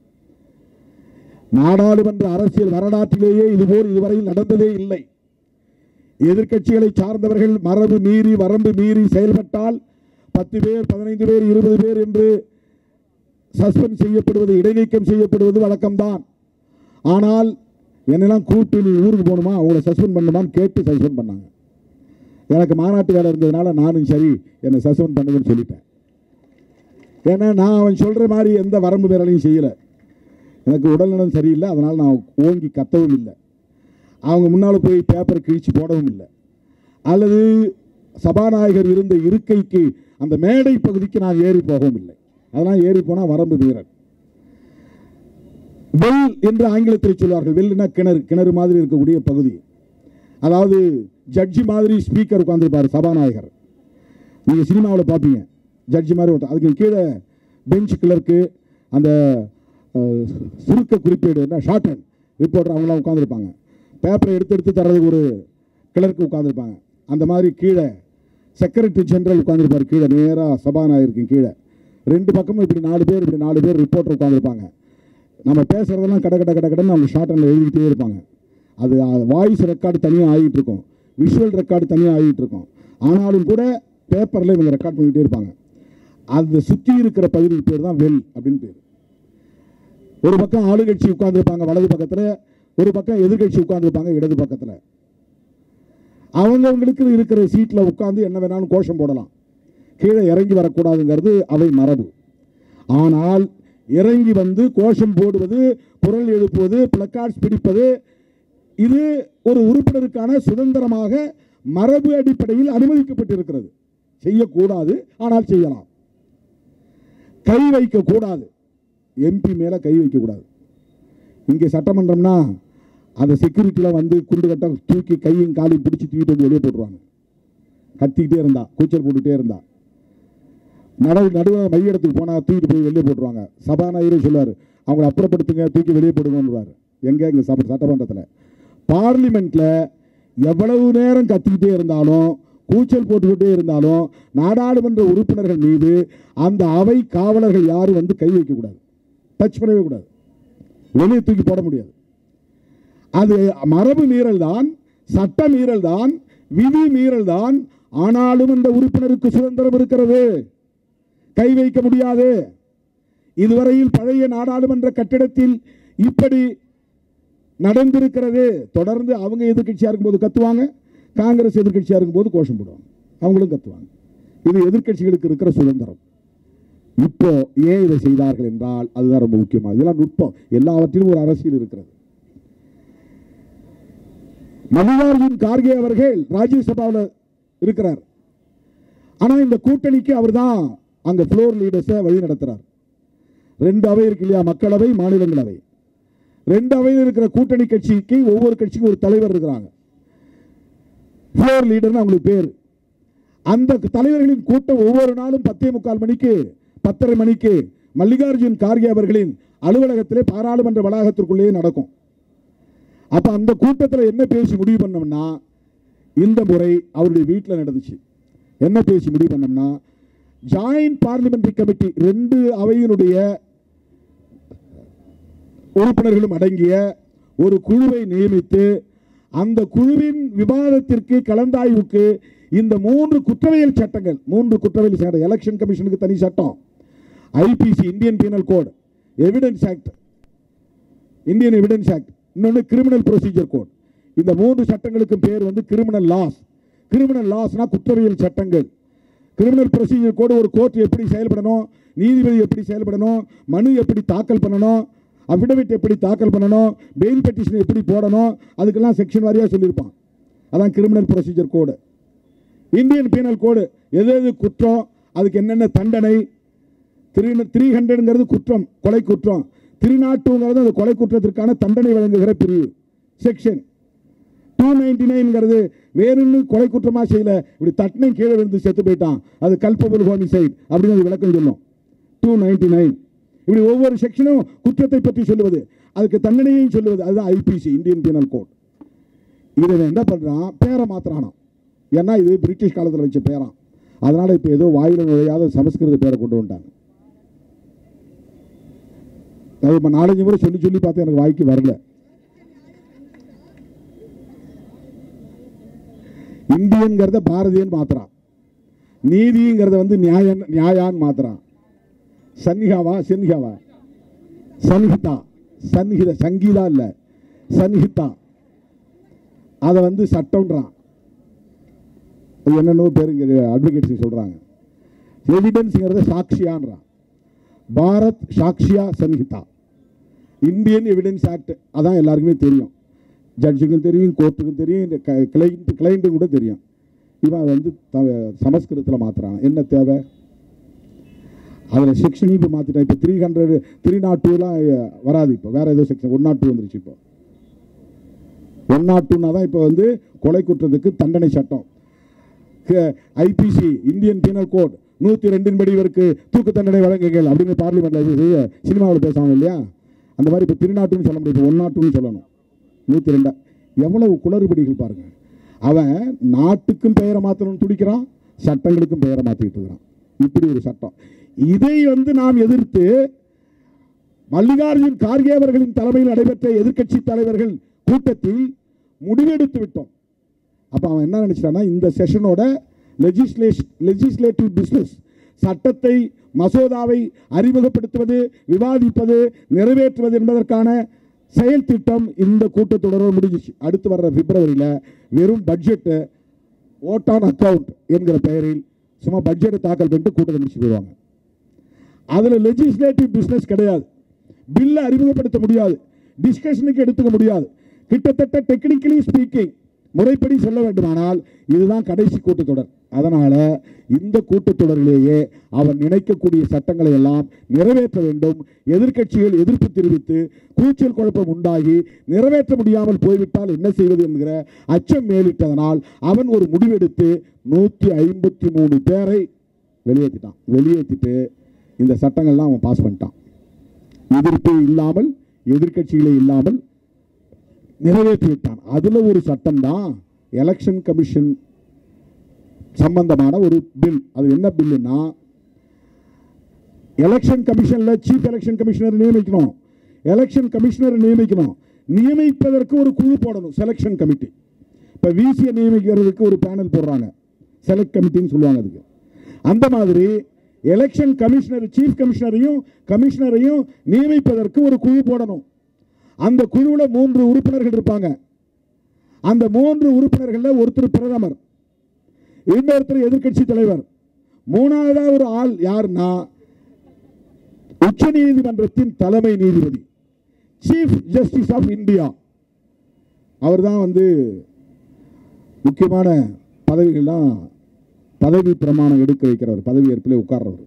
நாடாளுமன்ற அரசியல் வரலாற்றிலேயே இதுபோல் இதுவரையில் நடந்ததே இல்லை எதிர்க்கட்சிகளை சார்ந்தவர்கள் மரபு மீறி வரம்பு மீறி செயல்பட்டால் பத்து பேர் பதினைந்து பேர் இருபது பேர் என்று சஸ்பெண்ட் செய்யப்படுவது இடைநீக்கம் செய்யப்படுவது வழக்கம்தான் ஆனால் என்னெல்லாம் கூப்பிட்டு நீ ஊருக்கு போகணுமா உங்களை சஸ்பெண்ட் பண்ணுமான்னு கேட்டு சஸ்பெண்ட் பண்ணாங்க எனக்கு மாநாட்டு வேலை இருந்ததுனால நானும் சரி என்னை சஸ்பெண்ட் பண்ணுங்கன்னு சொல்லிட்டேன் ஏன்னா நான் அவன் சொல்கிற மாதிரி எந்த வரம்பு மீறலையும் செய்யலை எனக்கு உடல்நலம் சரியில்லை அதனால் நான் ஓங்கி கத்தவும் இல்லை அவங்க முன்னால் போய் பேப்பர் கிழிச்சு போடவும் இல்லை அல்லது சபாநாயகர் இருந்த இருக்கைக்கு அந்த மேடை பகுதிக்கு நான் ஏறி போகவும் இல்லை அதெல்லாம் ஏறி போனால் வரம்பு மீறல் வெல் என்று ஆங்கிலத்தில் சொல்வார்கள் வெல்னா கிணறு கிணறு மாதிரி இருக்கக்கூடிய பகுதி அதாவது ஜட்ஜி மாதிரி ஸ்பீக்கர் உட்காந்துருப்பார் சபாநாயகர் நீங்கள் சினிமாவில் பார்ப்பீங்க ஜட்ஜி மாதிரி ஒருத்தர் அதுக்கு கீழே பெஞ்ச் கிளர்க்கு அந்த அஹ், சுருக்க குறிப்பேடு என்ன ஷார்ட் ஹேண்ட் ரிப்போர்ட்டர் அவங்களாம் உட்காந்துருப்பாங்க பேப்பரை எடுத்து எடுத்து தர்றதுக்கு ஒரு கிளர்க்கு உட்காந்துருப்பாங்க அந்த மாதிரி கீழே செக்ரட்டரி ஜெனரல் உட்காந்துருப்பார் கீழே நேராக சபாநாயகருக்கு கீழே ரெண்டு பக்கமும் இப்படி நாலு பேர் இப்படி நாலு பேர் ரிப்போர்ட்டர் உட்காந்துருப்பாங்க நம்ம பேசுகிறதெல்லாம் கட கட கட கடன்னு அவங்க ஷார்ட் ஹேண்டில் எழுதிக்கிட்டே இருப்பாங்க அது வாய்ஸ் ரெக்கார்டு தனியாக ஆகிட்டு இருக்கும் விஷுவல் ரெக்கார்டு தனியாக ஆகிட்டு இருக்கும் ஆனாலும் கூட பேப்பரில் இவங்க ரெக்கார்ட் பண்ணிக்கிட்டே இருப்பாங்க அது சுற்றி இருக்கிற பகுதிக்கு பேர் தான் வெல் அப்படின்னு பேர் ஒரு பக்கம் ஆளுங்கட்சி உட்கார்ந்துருப்பாங்க வலது பக்கத்தில் ஒரு பக்கம் எதிர்கட்சி உட்கார்ந்துருப்பாங்க இடது பக்கத்தில் அவங்கவங்களுக்கு இருக்கிற சீட்டில் உட்கார்ந்து என்ன வேணாலும் கோஷம் போடலாம் கீழே இறங்கி வரக்கூடாதுங்கிறது அவை மரபு ஆனால் இறங்கி வந்து கோஷம் போடுவது குரல் எழுப்புவது பிளக்கார்ட்ஸ் பிடிப்பது இது ஒரு உறுப்பினருக்கான சுதந்திரமாக மரபு அடிப்படையில் அனுமதிக்கப்பட்டிருக்கிறது செய்யக்கூடாது ஆனால் செய்யலாம் கை வைக்க கூடாது எம்பி மேல கை வைக்க கூடாது இங்கே சட்டமன்றம்னா அந்த செக்யூரிட்டிலாம் வந்து குண்டு கட்ட தூக்கி கையும் காலையும் பிடிச்சி தூக்கிட்டு வந்து வெளியே போட்டுருவாங்க கத்திக்கிட்டே இருந்தா கூச்சல் போட்டுக்கிட்டே இருந்தா நடு நடுவில் மையிடத்துக்கு போனால் தூக்கிட்டு போய் வெளியே போட்டுருவாங்க சபாநாயகரே சொல்லுவார் அவங்கள அப்புறப்படுத்துங்க தூக்கி வெளியே போடுங்கன்றார் எங்கே இங்கே சப சட்டமன்றத்தில் பார்லிமெண்ட்டில் எவ்வளவு நேரம் கத்திக்கிட்டே இருந்தாலும் கூச்சல் போட்டுக்கிட்டே இருந்தாலும் நாடாளுமன்ற உறுப்பினர்கள் மீது அந்த அவை காவலர்கள் யாரும் வந்து கை வைக்கக்கூடாது டச் பண்ணவே கூடாது வெளியே தூக்கி போட முடியாது அது மரபு மீறல் தான் சட்ட மீறல் தான் விதி மீறல் தான் ஆனாலும் இந்த உறுப்பினருக்கு சுதந்திரம் இருக்கிறது கை வைக்க முடியாது இதுவரையில் பழைய நாடாளுமன்ற கட்டிடத்தில் இப்படி நடந்திருக்கிறது தொடர்ந்து அவங்க எதிர்க்கட்சியா இருக்கும்போது கத்துவாங்க காங்கிரஸ் எதிர்க்கட்சியா இருக்கும்போது கோஷம் போடுவாங்க அவங்களும் கத்துவாங்க இது எதிர்க்கட்சிகளுக்கு இருக்கிற சுதந்திரம் இப்போ ஏன் இதை செய்தார்கள் என்றால் அதுதான் ரொம்ப முக்கியமானது இதெல்லாம் நுட்பம் எல்லாவற்றிலும் ஒரு அரசியல் இருக்கிறது மல்லிகார்ஜுன் கார்கே அவர்கள் ராஜ்யசபாவில் இருக்கிறார் ஆனா இந்த கூட்டணிக்கு அவர் தான் அங்க ஃப்ளோர் லீடர்ஸை வழி நடத்துறார் ரெண்டு அவை இருக்கு இல்லையா மக்களவை மாநிலங்களவை ரெண்டு அவையில் இருக்கிற கூட்டணி கட்சிக்கு ஒவ்வொரு கட்சிக்கும் ஒரு தலைவர் இருக்கிறாங்க ஃப்ளோர் லீடர்னு அவங்களுக்கு பேர் அந்த தலைவர்களின் கூட்டம் ஒவ்வொரு நாளும் பத்தே முக்கால் மணிக்கு பத்தரை மணிக்கு மல்லிகார்ஜுன் கார்கே அவர்களின் அலுவலகத்திலே பாராளுமன்ற வளாகத்திற்குள்ளேயே நடக்கும் அப்ப அந்த கூட்டத்தில் என்ன பேசி முடிவு பண்ணோம்னா இந்த முறை அவருடைய வீட்டில் நடந்துச்சு என்ன பேசி முடிவு பண்ணோம்னா ஜாயிண்ட் பார்லிமெண்டரி கமிட்டி ரெண்டு அவையினுடைய உறுப்பினர்களும் அடங்கிய ஒரு குழுவை நியமித்து அந்த குழுவின் விவாதத்திற்கு கலந்தாய்வுக்கு இந்த மூன்று குற்றவியல் சட்டங்கள் மூன்று குற்றவியல் சட்டம் எலெக்ஷன் கமிஷனுக்கு தனி சட்டம் IPC Indian penal code evidence act Indian evidence act இன்னொன்று கிரிமினல் ப்ரொசீஜர் கோட் இந்த மூன்று சட்டங்களுக்கும் பேர் வந்து கிரிமினல் லாஸ் கிரிமினல் லாஸ்னா குற்றவியல் சட்டங்கள் கிரிமினல் ப்ரொசீஜர் கோடு ஒரு கோர்ட் எப்படி செயல்படணும் நீதிபதி எப்படி செயல்படணும் மனு எப்படி தாக்கல் பண்ணணும் அஃபிடவிட் எப்படி தாக்கல் பண்ணணும் பெயில் பெட்டிஷன் எப்படி போடணும் அதுக்கெல்லாம் செக்ஷன் வாரியாக சொல்லியிருப்பான் அதான் criminal procedure code Indian penal code எது எது குற்றம் அதுக்கு என்னென்ன தண்டனை த்ரீ த்ரீ ஹண்ட்ரடுங்கிறது குற்றம் கொலை குற்றம் த்ரீ நாட் டூங்கிறது அந்த கொலை குற்றத்திற்கான தண்டனை வழங்குகிற பிரிவு செக்ஷன் டூ நைன்டி நைன்ங்கிறது வேணும்னு கொலை குற்றமாக செய்யல இப்படி தட்டினை கீழே விழுந்து செத்து போயிட்டான் அது கல்பபுல் ஹோமிசைட் அப்படின்னு அது விளக்கம் சொல்லும் டூ நைன்டி நைன் இப்படி ஒவ்வொரு செக்ஷனும் குற்றத்தை பற்றி சொல்லுவது அதுக்கு தண்டனையையும் சொல்லுவது அதுதான் ஐபிசி இந்தியன் பீனல் கோட் இதை இவன் என்ன பண்ணுறான் பேரை மாத்துறானாம் ஏன்னா இது பிரிட்டிஷ் காலத்தில் வச்ச பேரான் அதனால் இப்போ ஏதோ வாயில நுழையாத சமஸ்கிருத பேரை கொண்டு வந்துட்டாங்க அது இப்போ நாலஞ்சு முறை சொல்லி சொல்லி பார்த்தா எனக்கு வாய்க்கு வரல இந்தியன்கிறத பாரதியன் மாத்துறான் நீதிங்கிறத வந்து நியாயன் நியாயான்னு மாத்துறான் சன்னிகாவா சென்னிகாவா சன்ஹிதா சன்ஹித சங்கீதா இல்லை சன்ஹிதா அதை வந்து சட்டம்ன்றான் அது என்னென்னவோ பேர் அட்வொகேட்ஸ் சொல்கிறாங்க எவிடன்ஸுங்கிறத சாட்சியான்றான் Bharat Sakshya Sanhita Indian evidence act அதான் எல்லாருக்குமே தெரியும் ஜட்ஜுக்கும் தெரியும் கோர்ட்டுக்கும் தெரியும் இந்த கிளைண்ட் கிளைண்ட்டுக்கும் கூட தெரியும் இவன் வந்து த- சமஸ்கிருதத்தில் மாத்துறான் என்ன தேவை அதில் செக்ஷனையும் இப்போ மாற்றிட்டான் இப்போ த்ரீ ஹண்ட்ரட் த்ரீ நாட் டூலாம் வராது இப்போ வேறு ஏதோ செக்ஷன் ஒன் நாட் டூ வந்துருச்சு இப்போ ஒன் நாட் டூனா தான் இப்போ வந்து கொலை குற்றத்துக்கு தண்டனை சட்டம் ஐபிசி இந்தியன் பீனல் கோட் நூற்றி ரெண்டின் படி இவருக்கு தூக்கு தண்டனை வழங்குங்கள் அப்படின்னு பார்லிமெண்ட்டில் சினிமாவில் பேசுவாங்க இல்லையா அந்த மாதிரி இப்போ திருநாட்டுன்னு சொல்ல முடியும் ஒன் நாட்டுன்னு சொல்லணும் நூற்றி ரெண்டா எவ்வளவு குளறுபடிகள் பாருங்க அவன் நாட்டுக்கும் பெயரை மாற்றணும்னு துடிக்கிறான் சட்டங்களுக்கும் பெயரை மாற்றிட்டு இருக்கிறான் இப்படி ஒரு சட்டம் இதை வந்து நாம் எதிர்த்து மல்லிகார்ஜுன் கார்கே அவர்களின் தலைமையில் நடைபெற்ற எதிர்க்கட்சி தலைவர்கள் கூட்டத்தில் முடிவெடுத்து விட்டோம் அப்போ அவன் என்ன நினைச்சிட்டான்னா இந்த செஷனோட லெஜிஸ்லேஷன் லெஜிஸ்லேட்டிவ் பிஸ்னஸ் சட்டத்தை மசோதாவை அறிமுகப்படுத்துவது விவாதிப்பது நிறைவேற்றுவது என்பதற்கான செயல் திட்டம் இந்த கூட்டத்தொடரோடு முடிஞ்சிச்சு அடுத்து வர்ற பிப்ரவரியில் வெறும் பட்ஜெட்டு ஓட்டான் அக்கவுண்ட் என்கிற பெயரில் சும்மா பட்ஜெட்டை தாக்கல் பண்ணிட்டு கூட்டத்தை முடிச்சு போயிடுவாங்க அதில் லெஜிஸ்லேட்டிவ் பிஸ்னஸ் கிடையாது பில்லை அறிமுகப்படுத்த முடியாது டிஸ்கஷனுக்கு எடுத்துக்க முடியாது கிட்டத்தட்ட டெக்னிக்கலி ஸ்பீக்கிங் முறைப்படி சொல்ல வேண்டுமானால் இதுதான் கடைசி கூட்டத்தொடர் அதனால இந்த கூட்டத்தொடரிலேயே அவர் நினைக்கக்கூடிய சட்டங்களை எல்லாம் நிறைவேற்ற வேண்டும் எதிர்க்கட்சிகள் எதிர்ப்பு தெரிவித்து கூச்சல் குழப்பம் உண்டாகி நிறைவேற்ற முடியாமல் போய்விட்டால் என்ன செய்வது என்கிற அச்சம் மேலிட்டதனால் அவன் ஒரு முடிவெடுத்து நூற்றி ஐம்பத்தி மூணு பேரை வெளியேற்றிட்டான் வெளியேற்றிட்டு இந்த சட்டங்கள்லாம் அவன் பாஸ் பண்ணிட்டான் எதிர்ப்பு இல்லாமல் எதிர்க்கட்சிகளே இல்லாமல் நிறைவேற்றி விட்டான் அதுல ஒரு சட்டம் தான் எலெக்ஷன் கமிஷன் சம்பந்தமான ஒரு பில் அது என்ன பில்லுன்னா எலெக்ஷன் கமிஷன்ல சீஃப் எலெக்ஷன் கமிஷனர் நியமிக்கணும் எலெக்ஷன் கமிஷனர் நியமிக்கணும் நியமிப்பதற்கு ஒரு குழு போடணும் செலெக்ஷன் கமிட்டி இப்போ விசியை நியமிக்கிறதுக்கு ஒரு பேனல் போடுறாங்க செலக்ட் கமிட்டின்னு சொல்லுவாங்க அதுக்கு அந்த மாதிரி எலெக்ஷன் கமிஷனர் சீஃப் கமிஷனரையும் கமிஷனரையும் நியமிப்பதற்கு ஒரு குழு போடணும் அந்த குழுவில் மூன்று உறுப்பினர்கள் இருப்பாங்க அந்த மூன்று உறுப்பினர்களில் ஒருத்தர் பிரதமர் இன்னொருத்தர் எதிர்க்கட்சி தலைவர் மூணாவதா ஒரு ஆள் யாருன்னா உச்ச நீதிமன்றத்தின் தலைமை நீதிபதி சீஃப் ஜஸ்டிஸ் ஆஃப் இந்தியா அவர் தான் வந்து முக்கியமான பதவிகள்லாம் பதவி பிரமாணம் எடுக்க வைக்கிறவர் பதவி ஏற்பில் உட்கார்றவர்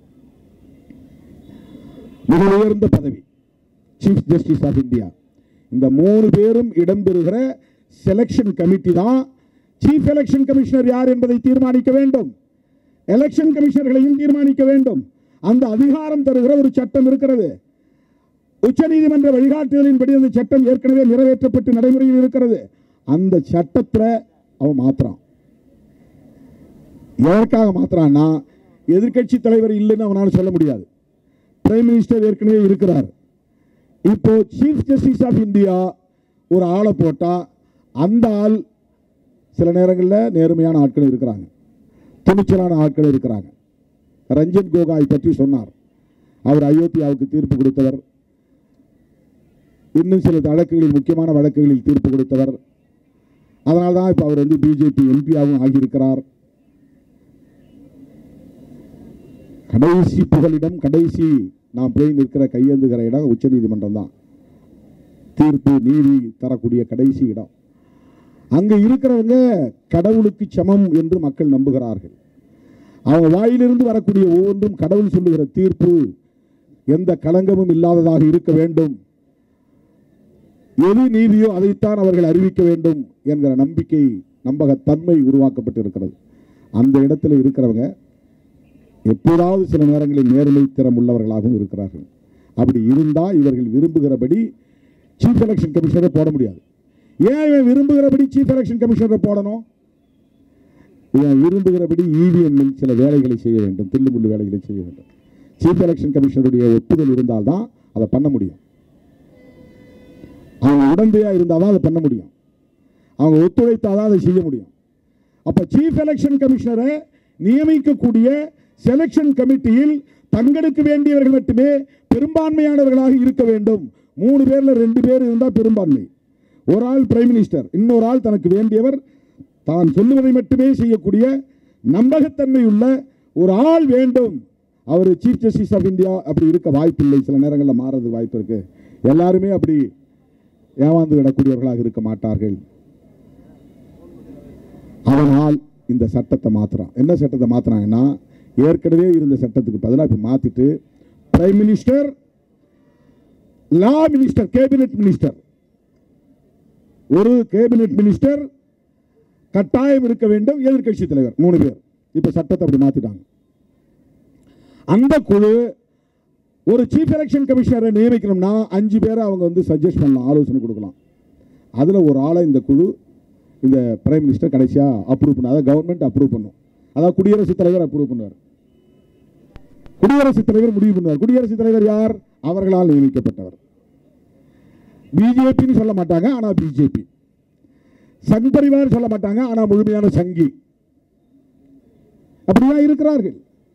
மிக உயர்ந்த பதவி சீஃப் ஜஸ்டிஸ் ஆஃப் இந்தியா இந்த மூணு பேரும் இடம்பெறுகிற செலெக்ஷன் கமிட்டி தான் சீஃப் எலெக்ஷன் கமிஷனர் யார் என்பதை தீர்மானிக்க வேண்டும் எலெக்ஷன் கமிஷனர்களையும் தீர்மானிக்க வேண்டும் அந்த அதிகாரம் தருகிற ஒரு சட்டம் இருக்கிறது உச்சநீதிமன்ற வழிகாட்டுதலின்படி அந்த சட்டம் ஏற்கனவே நிறைவேற்றப்பட்டு நடைமுறையில் இருக்கிறது அந்த சட்டத்தில் அவன் மாத்துறான் எதற்காக மாத்துறான்னா எதிர்க்கட்சி தலைவர் இல்லைன்னு அவனால் சொல்ல முடியாது பிரைம் மினிஸ்டர் ஏற்கனவே இருக்கிறார் இப்போ சீஃப் ஜஸ்டிஸ் ஆஃப் இந்தியா ஒரு ஆளை போட்டா அந்த ஆள் சில நேரங்களில் நேர்மையான ஆட்கள் இருக்கிறாங்க துணிச்சலான ஆட்கள் இருக்கிறாங்க ரஞ்சன் கோகாய் பற்றி சொன்னார் அவர் அயோத்தியாவுக்கு தீர்ப்பு கொடுத்தவர் இன்னும் சில வழக்குகளில் முக்கியமான வழக்குகளில் தீர்ப்பு கொடுத்தவர் அதனால தான் இப்போ அவர் வந்து பிஜேபி எம்பியாகவும் ஆகியிருக்கிறார் கடைசி புகலிடம் கடைசி நாம் போய் நிற்கிற கையேந்துகிற இடம் உச்சநீதிமன்றம் தான் தீர்ப்பு நீதி தரக்கூடிய கடைசி இடம் அங்க இருக்கிறவங்க கடவுளுக்கு சமம் என்று மக்கள் நம்புகிறார்கள் அவங்க வாயிலிருந்து வரக்கூடிய ஒவ்வொன்றும் கடவுள் சொல்லுகிற தீர்ப்பு எந்த களங்கமும் இல்லாததாக இருக்க வேண்டும் எது நீதியோ அதைத்தான் அவர்கள் அறிவிக்க வேண்டும் என்கிற நம்பிக்கை நம்பகத்தன்மை உருவாக்கப்பட்டிருக்கிறது அந்த இடத்துல இருக்கிறவங்க எப்போதாவது சில நேரங்களில் நேர்மை திறம் உள்ளவர்களாகவும் இருக்கிறார்கள் அப்படி இருந்தால் இவர்கள் விரும்புகிறபடி சீஃப் எலெக்ஷன் கமிஷனரை போட முடியாது ஏன் இவன் விரும்புகிறபடி சீஃப் எலெக்ஷன் கமிஷனரை போடணும் இவன் விரும்புகிறபடி இவிஎம்மில் சில வேலைகளை செய்ய வேண்டும் தில்லுமுள்ளு வேலைகளை செய்ய வேண்டும் சீஃப் எலெக்ஷன் கமிஷனருடைய ஒப்புதல் இருந்தால்தான் அதை பண்ண முடியும் அவங்க உடந்தையாக இருந்தால் தான் அதை பண்ண முடியும் அவங்க ஒத்துழைத்தால் தான் அதை செய்ய முடியும் அப்போ சீஃப் எலெக்ஷன் கமிஷனரை நியமிக்கக்கூடிய செலெக்ஷன் கமிட்டியில் தங்களுக்கு வேண்டியவர்கள் மட்டுமே பெரும்பான்மையானவர்களாக இருக்க வேண்டும் மூணு பேர்ல ரெண்டு பேர் இருந்தால் பெரும்பான்மை ஒரு ஆள் பிரைம் மினிஸ்டர் இன்னொரு ஆள் தனக்கு வேண்டியவர் தான் சொல்லுவதை மட்டுமே செய்யக்கூடிய நம்பகத்தன்மை உள்ள ஒரு ஆள் வேண்டும் அவர் சீஃப் ஜஸ்டிஸ் ஆஃப் இந்தியா அப்படி இருக்க வாய்ப்பில்லை சில நேரங்களில் மாறது வாய்ப்பு இருக்கு எல்லாருமே அப்படி ஏமாந்து விடக்கூடியவர்களாக இருக்க மாட்டார்கள் அதனால் இந்த சட்டத்தை மாத்துறான் என்ன சட்டத்தை மாத்துறாங்கன்னா ஏற்கனவே இருந்த சட்டத்துக்கு பதிலாக இப்போ மாத்திட்டு prime minister law minister cabinet minister ஒரு கேபினெட் மினிஸ்டர் கட்டாயம் இருக்க வேண்டும் எதிர்க்கட்சி தலைவர் மூணு பேர் இப்போ சட்டத்தை அப்படி மாத்திட்டாங்க அந்த குழு ஒரு சீஃப் எலெக்ஷன் கமிஷனரை நியமிக்கணும்னா அஞ்சு பேரை அவங்க வந்து சஜஸ்ட் பண்ணலாம் ஆலோசனை கொடுக்கலாம் அதில் ஒரு ஆளை இந்த குழு இந்த பிரைம் மினிஸ்டர் கடைசியாக அப்ரூவ் பண்ண அதாவது கவர்மெண்ட் அப்ரூவ் பண்ணும் அதாவது குடியரசுத் தலைவர் அப்ரூவ் பண்ணுவார் குடியரசுத் தலைவர் முடிவு பண்ணுவார் குடியரசுத் தலைவர் யார் அவர்களால் நியமிக்கப்பட்டவர் பிஜேபின்னு சொல்ல மாட்டாங்க ஆனால் பிஜேபி சங் பரிவார் சொல்ல மாட்டாங்க ஆனால் முழுமையான சங்கி அப்படிதான் இருக்கிறார்கள்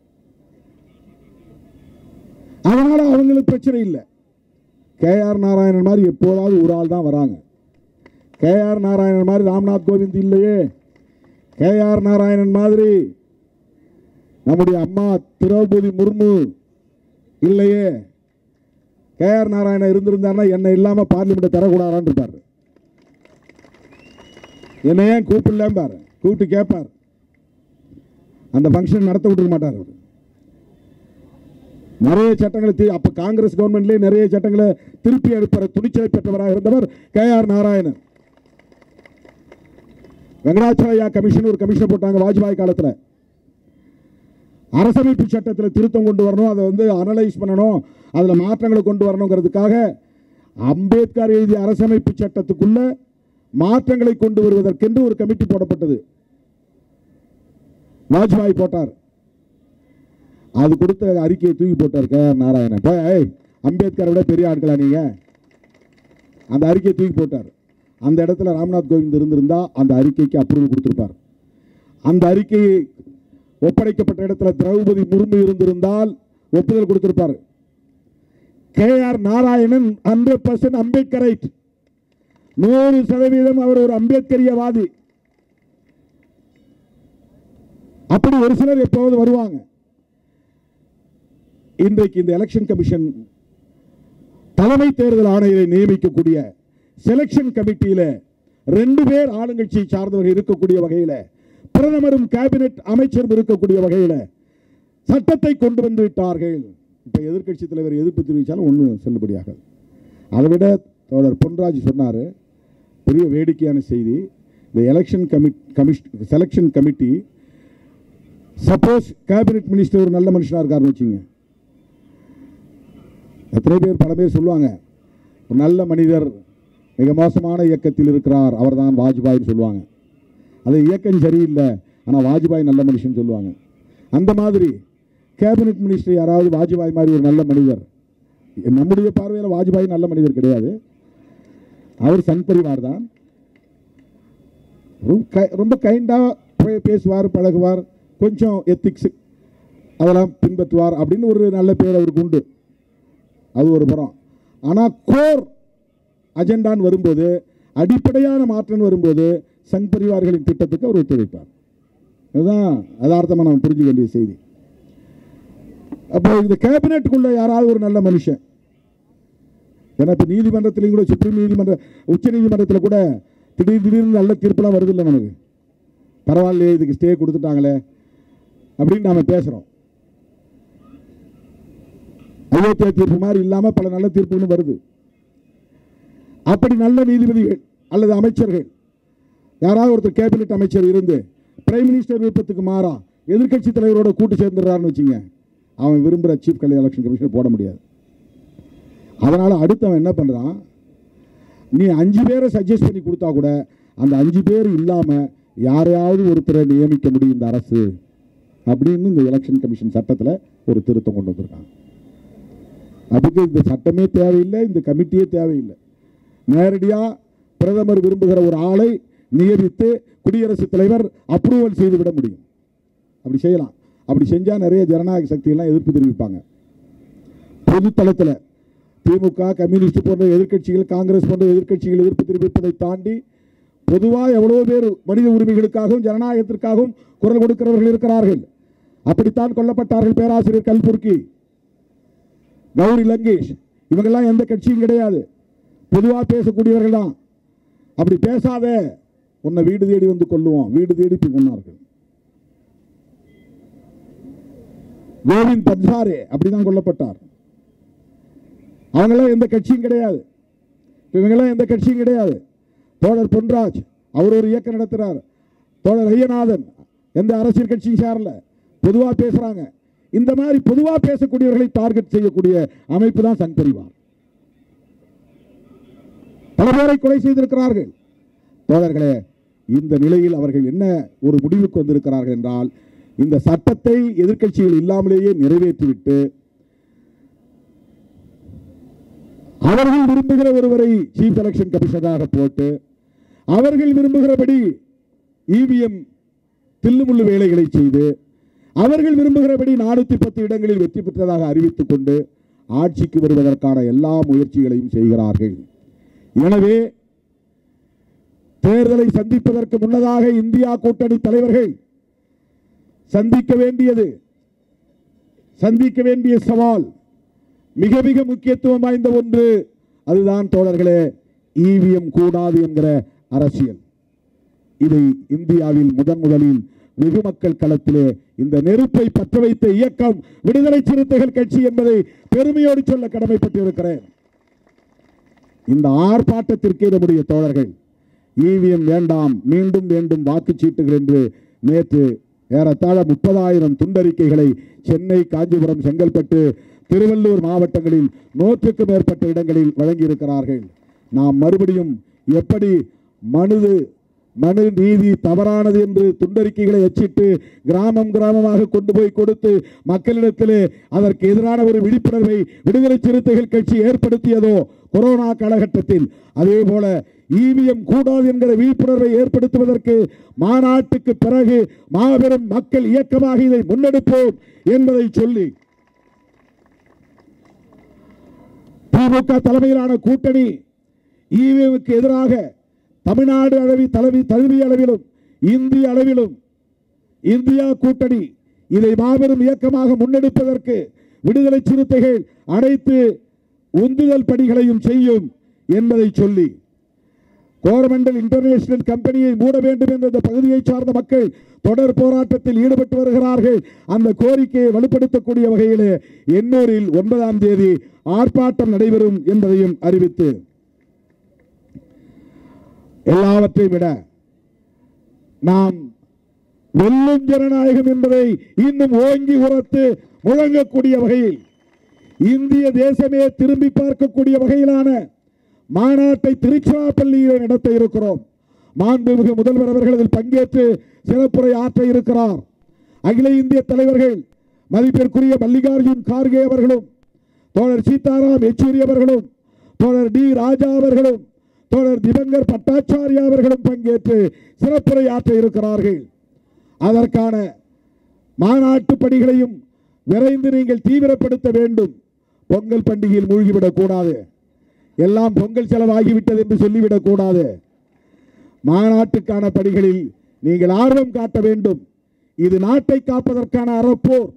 அதனால அவங்களுக்கு பிரச்சனை இல்லை கே ஆர் நாராயணன் மாதிரி எப்போதாவது ஒரு ஆள் தான் வராங்க கே ஆர் நாராயணன் மாதிரி ராம்நாத் கோவிந்த் இல்லையே கே ஆர் நாராயணன் மாதிரி நம்முடைய அம்மா திரௌபதி முர்மு இல்லையே கே ஆர் நாராயணன் இருந்திருந்தாருன்னா என்னை இல்லாமல் பார்லிமெண்ட்டை தரக்கூடாதான்னு இருப்பார் என்னை ஏன் கூப்பிடலம்பார் கூப்பிட்டு கேட்பார் அந்த ஃபங்க்ஷன் நடத்த விட்டுருக்க மாட்டார் அவர் நிறைய சட்டங்களை தி- அப்ப காங்கிரஸ் கவர்மெண்ட்லேயே நிறைய சட்டங்களை திருப்பி அனுப்புற துணிச்சலை பெற்றவராக இருந்தவர் K R Narayanan Venkatachaliah commission ஒரு கமிஷன் போட்டாங்க வாஜ்பாய் காலத்தில் அரசமைப்பு சட்டத்தில் திருத்தம் கொண்டு வரணும் அதை வந்து அனலைஸ் பண்ணணும் அதில் மாற்றங்களை கொண்டு வரணுங்கிறதுக்காக அம்பேத்கர் எழுதிய அரசமைப்பு சட்டத்துக்குள்ள மாற்றங்களை கொண்டு வருவதற்கென்று ஒரு கமிட்டி போடப்பட்டது வாஜ்பாய் போட்டார் அது கொடுத்த அறிக்கையை தூக்கி போட்டார் கே ஆர் நாராயணன் போய், ஏய் அம்பேத்கரை விட பெரிய ஆட்களா நீங்க அந்த அறிக்கையை தூக்கி போட்டார் அந்த இடத்துல ராம்நாத் கோவிந்த் இருந்திருந்தா அந்த அறிக்கைக்கு அப்ரூவல் கொடுத்திருப்பார் அந்த அறிக்கை ஒப்படைக்கப்பட்ட இடத்துல திரௌபதி முர்மு இருந்திருந்தால் ஒப்புதல் கொடுத்திருப்பார் K R Narayanan hundred percent Ambedkarite நூறு சதவீதம் அவர் ஒரு அம்பேத்கரியவாதி அப்படி ஒரு சிலர் எப்போது வருவாங்க இன்றைக்கு இந்த எலெக்ஷன் கமிஷன் தலைமை தேர்தல் ஆணையரை நியமிக்கக்கூடிய செலெக்ஷன் கமிட்டியில ரெண்டு பேர் ஆளுங்கட்சியை சார்ந்தவர்கள் இருக்கக்கூடிய வகையில பிரதமரும் கேபினெட் அமைச்சரும் இருக்கக்கூடிய வகையில சட்டத்தை கொண்டு வந்து விட்டார்கள் இப்ப எதிர்க்கட்சி தலைவர் எதிர்ப்பு தெரிவித்தாலும் ஒன்றும் செல்லுபடியாகாது அதை விட தோழர் பொன்ராஜ் சொன்னார் பெரிய வேடிக்கையான செய்தி இந்த எலெக்ஷன் கமிட் கமிஷ் selection committee suppose cabinet minister ஒரு நல்ல மனுஷனாக இருக்காருன்னு வச்சுங்க எத்தனை பேர் பல பேர் சொல்லுவாங்க ஒரு நல்ல மனிதர் மிக மோசமான இயக்கத்தில் இருக்கிறார் அவர்தான் வாஜ்பாய்னு சொல்லுவாங்க அது இயக்கம் சரியில்லை ஆனால் வாஜ்பாய் நல்ல மனுஷன் சொல்லுவாங்க அந்த மாதிரி கேபினெட் மினிஸ்டர் யாராவது வாஜ்பாய் மாதிரி ஒரு நல்ல மனிதர் நம்முடைய பார்வையில் வாஜ்பாய் நல்ல மனிதர் கிடையாது அவர் சங் பரிவார் தான் ரொம்ப கை- ரொம்ப கைண்டாக பேசுவார் பழகுவார் கொஞ்சம் எத்திக்ஸ் அதெல்லாம் பின்பற்றுவார் அப்படின்னு ஒரு நல்ல பேர் அவருக்கு உண்டு அது ஒரு புறம் ஆனால் கோர் அஜெண்டான்னு வரும்போது அடிப்படையான மாற்றம் வரும்போது சங் பரிவார்களின் திட்டத்துக்கு அவர் ஒத்துழைப்பார் இதுதான் யதார்த்தமாக நம்ம புரிஞ்சுக்க வேண்டிய செய்தி அப்போ இந்த கேபினெட்டுக்குள்ள யாராவது ஒரு நல்ல மனுஷன் ஏன்னா இப்போ நீதிமன்றத்திலையும் கூட சுப்ரீம் நீதிமன்ற உச்ச நீதிமன்றத்தில் கூட திடீர் திடீர்னு நல்ல தீர்ப்பெல்லாம் வருது இல்லை நமக்கு பரவாயில்லையே இதுக்கு ஸ்டே கொடுத்துட்டாங்களே அப்படின்னு நாம பேசுகிறோம் அயோத்தியா தீர்ப்பு மாதிரி இல்லாமல் பல நல்ல தீர்ப்புகளும் வருது அப்படி நல்ல நீதிபதிகள் அல்லது அமைச்சர்கள் யாராவது ஒருத்தர் கேபினெட் அமைச்சர் இருந்து பிரைம் மினிஸ்டர் விருப்பத்துக்கு மாறா எதிர்க்கட்சி தலைவரோட கூட்டு சேர்ந்துடுறாருன்னு வச்சுங்க அவன் விரும்புகிற சீஃப் எலெக்ஷன் கமிஷனர் போட முடியாது அதனால் அடுத்தவன் என்ன பண்ணுறான் நீ அஞ்சு பேரை சஜஸ்ட் பண்ணி கொடுத்தா கூட அந்த அஞ்சு பேர் இல்லாமல் யாரையாவது ஒருத்தரை நியமிக்க முடியும் இந்த அரசு அப்படின்னு இந்த எலெக்ஷன் கமிஷன் சட்டத்தில் ஒரு திருத்தம் கொண்டு வந்திருக்காங்க அதுக்கு இந்த சட்டமே தேவையில்லை இந்த கமிட்டியே தேவையில்லை நேரடியாக பிரதமர் விரும்புகிற ஒரு ஆளை நியமித்து குடியரசுத் தலைவர் அப்ரூவல் செய்து விட முடியும் அப்படி செய்யலாம் அப்படி செஞ்சால் நிறைய ஜனநாயக சக்தியெல்லாம் எதிர்ப்பு தெரிவிப்பாங்க பொது தளத்தில் திமுக கம்யூனிஸ்ட் போன்ற எதிர்க்கட்சிகள் காங்கிரஸ் போன்ற எதிர்க்கட்சிகள் எதிர்ப்பு தெரிவிப்பதை தாண்டி பொதுவாக எவ்வளோ பேர் மனித உரிமைகளுக்காகவும் ஜனநாயகத்திற்காகவும் குரல் கொடுக்கிறவர்கள் இருக்கிறார்கள் அப்படித்தான் கொல்லப்பட்டார்கள் பேராசிரியர் கல்புர்கி கௌரி லங்கேஷ் இவங்கெல்லாம் எந்த கட்சியும் கிடையாது பொதுவாக பேசக்கூடியவர்கள் தான் அப்படி பேசாத உன்னை வீடு தேடி வந்து கொல்லுவோம் வீடு தேடி போய் கொண்டார்கள் கோவிந்த் பட்சாரே அப்படிதான் கொல்லப்பட்டார் அவங்கெல்லாம் எந்த கட்சியும் கிடையாது இவங்கெல்லாம் எந்த கட்சியும் கிடையாது தோழர் பொன்ராஜ் அவர் ஒரு இயக்கம் நடத்துறார் தோழர் ஐயநாதன் எந்த அரசியல் கட்சியும் சாரல பொதுவாக பேசுறாங்க இந்த மாதிரி பொதுவாக பேசக்கூடியவர்களை டார்கெட் செய்யக்கூடிய அமைப்பு தான் சங் பரிவார் பல பேரை கொலை செய்திருக்கிறார்கள் தோழர்களே இந்த நிலையில் அவர்கள் என்ன ஒரு முடிவுக்கு வந்திருக்கிறார்கள் என்றால் இந்த சட்டத்தை எதிர்க்கட்சிகள் இல்லாமலேயே நிறைவேற்றிவிட்டு அவர்கள் விரும்புகிற ஒருவரை சீஃப் எலெக்ஷன் கமிஷனராக போட்டு அவர்கள் விரும்புகிறபடி இவிஎம் தில்லுமுள்ளு வேலைகளை செய்து அவர்கள் விரும்புகிறபடி நானூற்றி பத்து இடங்களில் வெற்றி பெற்றதாக அறிவித்துக் கொண்டு ஆட்சிக்கு வருவதற்கான எல்லா முயற்சிகளையும் செய்கிறார்கள் எனவே தேர்தலை சந்திப்பதற்கு முன்னதாக இந்தியா கூட்டணி தலைவர்கள் சந்திக்க வேண்டியது சந்திக்க வேண்டிய சவால் மிக மிக முக்கியத்துவம் வாய்ந்த ஒன்று அதுதான் தோழர்களே ஈவிஎம் கூடாது என்கிற அரசியல் இதை இந்தியாவில் முதன் முதலில் வெகு மக்கள் களத்திலே இந்த நெருப்பை பற்ற வைத்த இயக்கம் விடுதலை சிறுத்தைகள் கட்சி என்பதை பெருமையோடு சொல்ல கடமைப்பட்டிருக்கிறேன் இந்த ஆர்ப்பாட்டத்திற்கே நம்முடைய தோழர்கள் ஈவிஎம் வேண்டாம் மீண்டும் வேண்டும் வாக்குச்சீட்டுகள் என்று நேற்று ஏறத்தாழ முப்பதாயிரம் துண்டறிக்கைகளை சென்னை காஞ்சிபுரம் செங்கல்பட்டு திருவள்ளூர் மாவட்டங்களில் நூற்றுக்கு மேற்பட்ட இடங்களில் வழங்கியிருக்கிறார்கள் நாம் மறுபடியும் எப்படி மனுது மனு நீதி தவறானது என்று துண்டறிக்கைகளை அச்சிட்டு கிராமம் கிராமமாக கொண்டு போய் கொடுத்து மக்களிடத்திலே அதற்கு எதிரான ஒரு விழிப்புணர்வை விடுதலை சிறுத்தைகள் கட்சி ஏற்படுத்தியதோ கொரோனா காலகட்டத்தில் அதே போல ஈவிஎம் கூடாது என்கிற விழிப்புணர்வை ஏற்படுத்துவதற்கு மாநாட்டுக்கு பிறகு மாபெரும் மக்கள் இயக்கமாக இதை முன்னெடுப்போம் என்பதை சொல்லி திமுக தலைமையிலான கூட்டணி ஈவிஎம்க்கு எதிராக தமிழ்நாடு அளவில் தலைவி தழுவிய அளவிலும் இந்திய அளவிலும் இந்தியா கூட்டணி இதை மாபெரும் இயக்கமாக முன்னெடுப்பதற்கு விடுதலை சிறுத்தைகள் அனைத்து உந்துதல் பணிகளையும் செய்யும் என்பதை சொல்லி கோரமண்டல் இன்டர்நேஷனல் கம்பெனியை மூட வேண்டும் என்ற இந்த பகுதியை சார்ந்த மக்கள் தொடர் போராட்டத்தில் ஈடுபட்டு வருகிறார்கள் அந்த கோரிக்கையை வலுப்படுத்தக்கூடிய வகையிலே எண்ணூரில் ஒன்பதாம் தேதி ஆர்ப்பாட்டம் நடைபெறும் என்பதையும் அறிவித்து எல்லாவற்றையும் விட நாம் வெல்லும் ஜனநாயகம் என்பதை இன்னும் ஓங்கி உரத்து முழங்கக்கூடிய வகையில் இந்திய தேசமே திரும்பி பார்க்கக்கூடிய வகையிலான மாநாட்டை திருச்சிராப்பள்ளியில் நடத்த இருக்கிறோம் மாண்புமிகு முதல்வர் அவர்கள் அதில் பங்கேற்று சிறப்புரை ஆற்ற இருக்கிறார் அகில இந்திய தலைவர்கள் மதிப்பிற்குரிய மல்லிகார்ஜுன் கார்கே அவர்களும் தோழர் சீதாராம் யெச்சூரி அவர்களும் தோழர் டி ராஜா அவர்களும் தோழர் திவங்கர் பட்டாச்சாரியா அவர்களும் பங்கேற்று சிறப்புரை ஆற்ற இருக்கிறார்கள் அதற்கான மாநாட்டு பணிகளையும் விரைந்து நீங்கள் தீவிரப்படுத்த வேண்டும் பொங்கல் பண்டிகையில் மூழ்கிவிடக் கூடாது எல்லாம் பொங்கல் செலவாகிவிட்டது என்று சொல்லிவிடக் கூடாது மாநாட்டுக்கான பணிகளில் நீங்கள் ஆர்வம் காட்ட வேண்டும் இது நாட்டை காப்பதற்கான அறப்போர்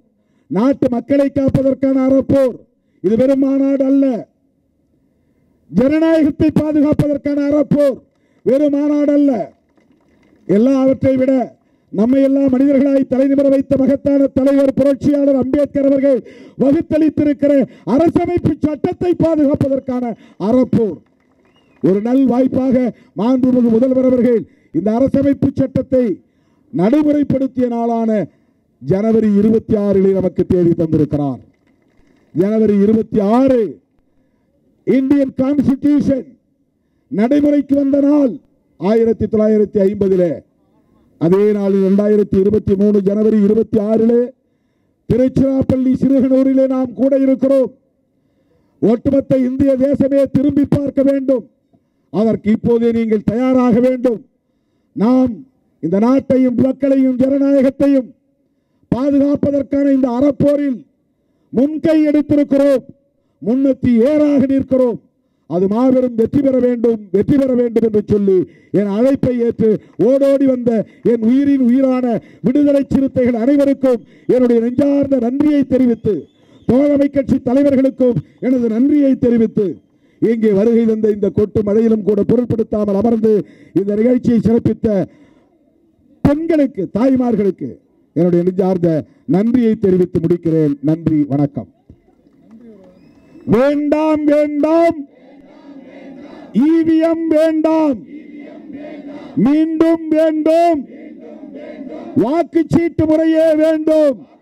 நாட்டு மக்களை காப்பதற்கான அறப்போர் இது வெறும் மாநாடு அல்ல ஜனநாயகத்தை பாதுகாப்பதற்கான அறப்போர் வெறும் மாநாடு அல்ல எல்லாவற்றை விட நம்மை எல்லாம் மனிதர்களாய் தலைநிமிர வைத்த மகத்தான தலைவர் புரட்சியாளர் அம்பேத்கர் அவர்கள் வகுத்தளித்திருக்கிற அரசமைப்பு சட்டத்தை பாதுகாப்பதற்கான அறப்போர் ஒரு நல் வாய்ப்பாக மாண்புமிகு முதல்வர் அவர்கள் இந்த அரசமைப்பு சட்டத்தை நடைமுறைப்படுத்திய நாளான ஜனவரி இருபத்தி ஆறில் நமக்கு தேதி தந்திருக்கிறார் ஜனவரி இருபத்தி ஆறு இந்தியன் கான்ஸ்டிடியூஷன் நடைமுறைக்கு வந்த நாள் ஆயிரத்தி தொள்ளாயிரத்தி ஐம்பதிலே அதே நாளில் இரண்டாயிரத்தி இருபத்தி மூணு ஜனவரி இருபத்தி ஆறிலே திருச்சிராப்பள்ளி சிறுகனூரிலே நாம் கூட இருக்கிறோம் ஒட்டுமொத்த இந்திய தேசமே திரும்பி பார்க்க வேண்டும் அதற்கு இப்போதே நீங்கள் தயாராக வேண்டும் நாம் இந்த நாட்டையும் மக்களையும் ஜனநாயகத்தையும் பாதுகாப்பதற்கான இந்த அறப்போரில் முன்கை எடுத்திருக்கிறோம் முன்னெத்தி ஏறாக நிற்கிறோம் அது மாபெரும் வெற்றி பெற வேண்டும் வெற்றி பெற வேண்டும் என்று சொல்லி என் அழைப்பை ஏற்று ஓடோடி வந்த என் உயிரின் உயிரான விடுதலை சிறுத்தைகள் அனைவருக்கும் என்னுடைய நெஞ்சார்ந்த நன்றியை தெரிவித்து தோழமை கட்சி தலைவர்களுக்கும் எனது நன்றியை தெரிவித்து இங்கே வருகை தந்த இந்த கொட்டு மழையிலும் கூட பொருட்படுத்தாமல் அமர்ந்து இந்த நிகழ்ச்சியை சிறப்பித்த பெண்களுக்கு தாய்மார்களுக்கு என்னுடைய நெஞ்சார்ந்த நன்றியை தெரிவித்து முடிக்கிறேன் நன்றி வணக்கம் வேண்டாம் வேண்டாம் ஈவிஎம் வேண்டாம் மீண்டும் வேண்டும் வாக்குச்சீட்டு முறையே வேண்டும்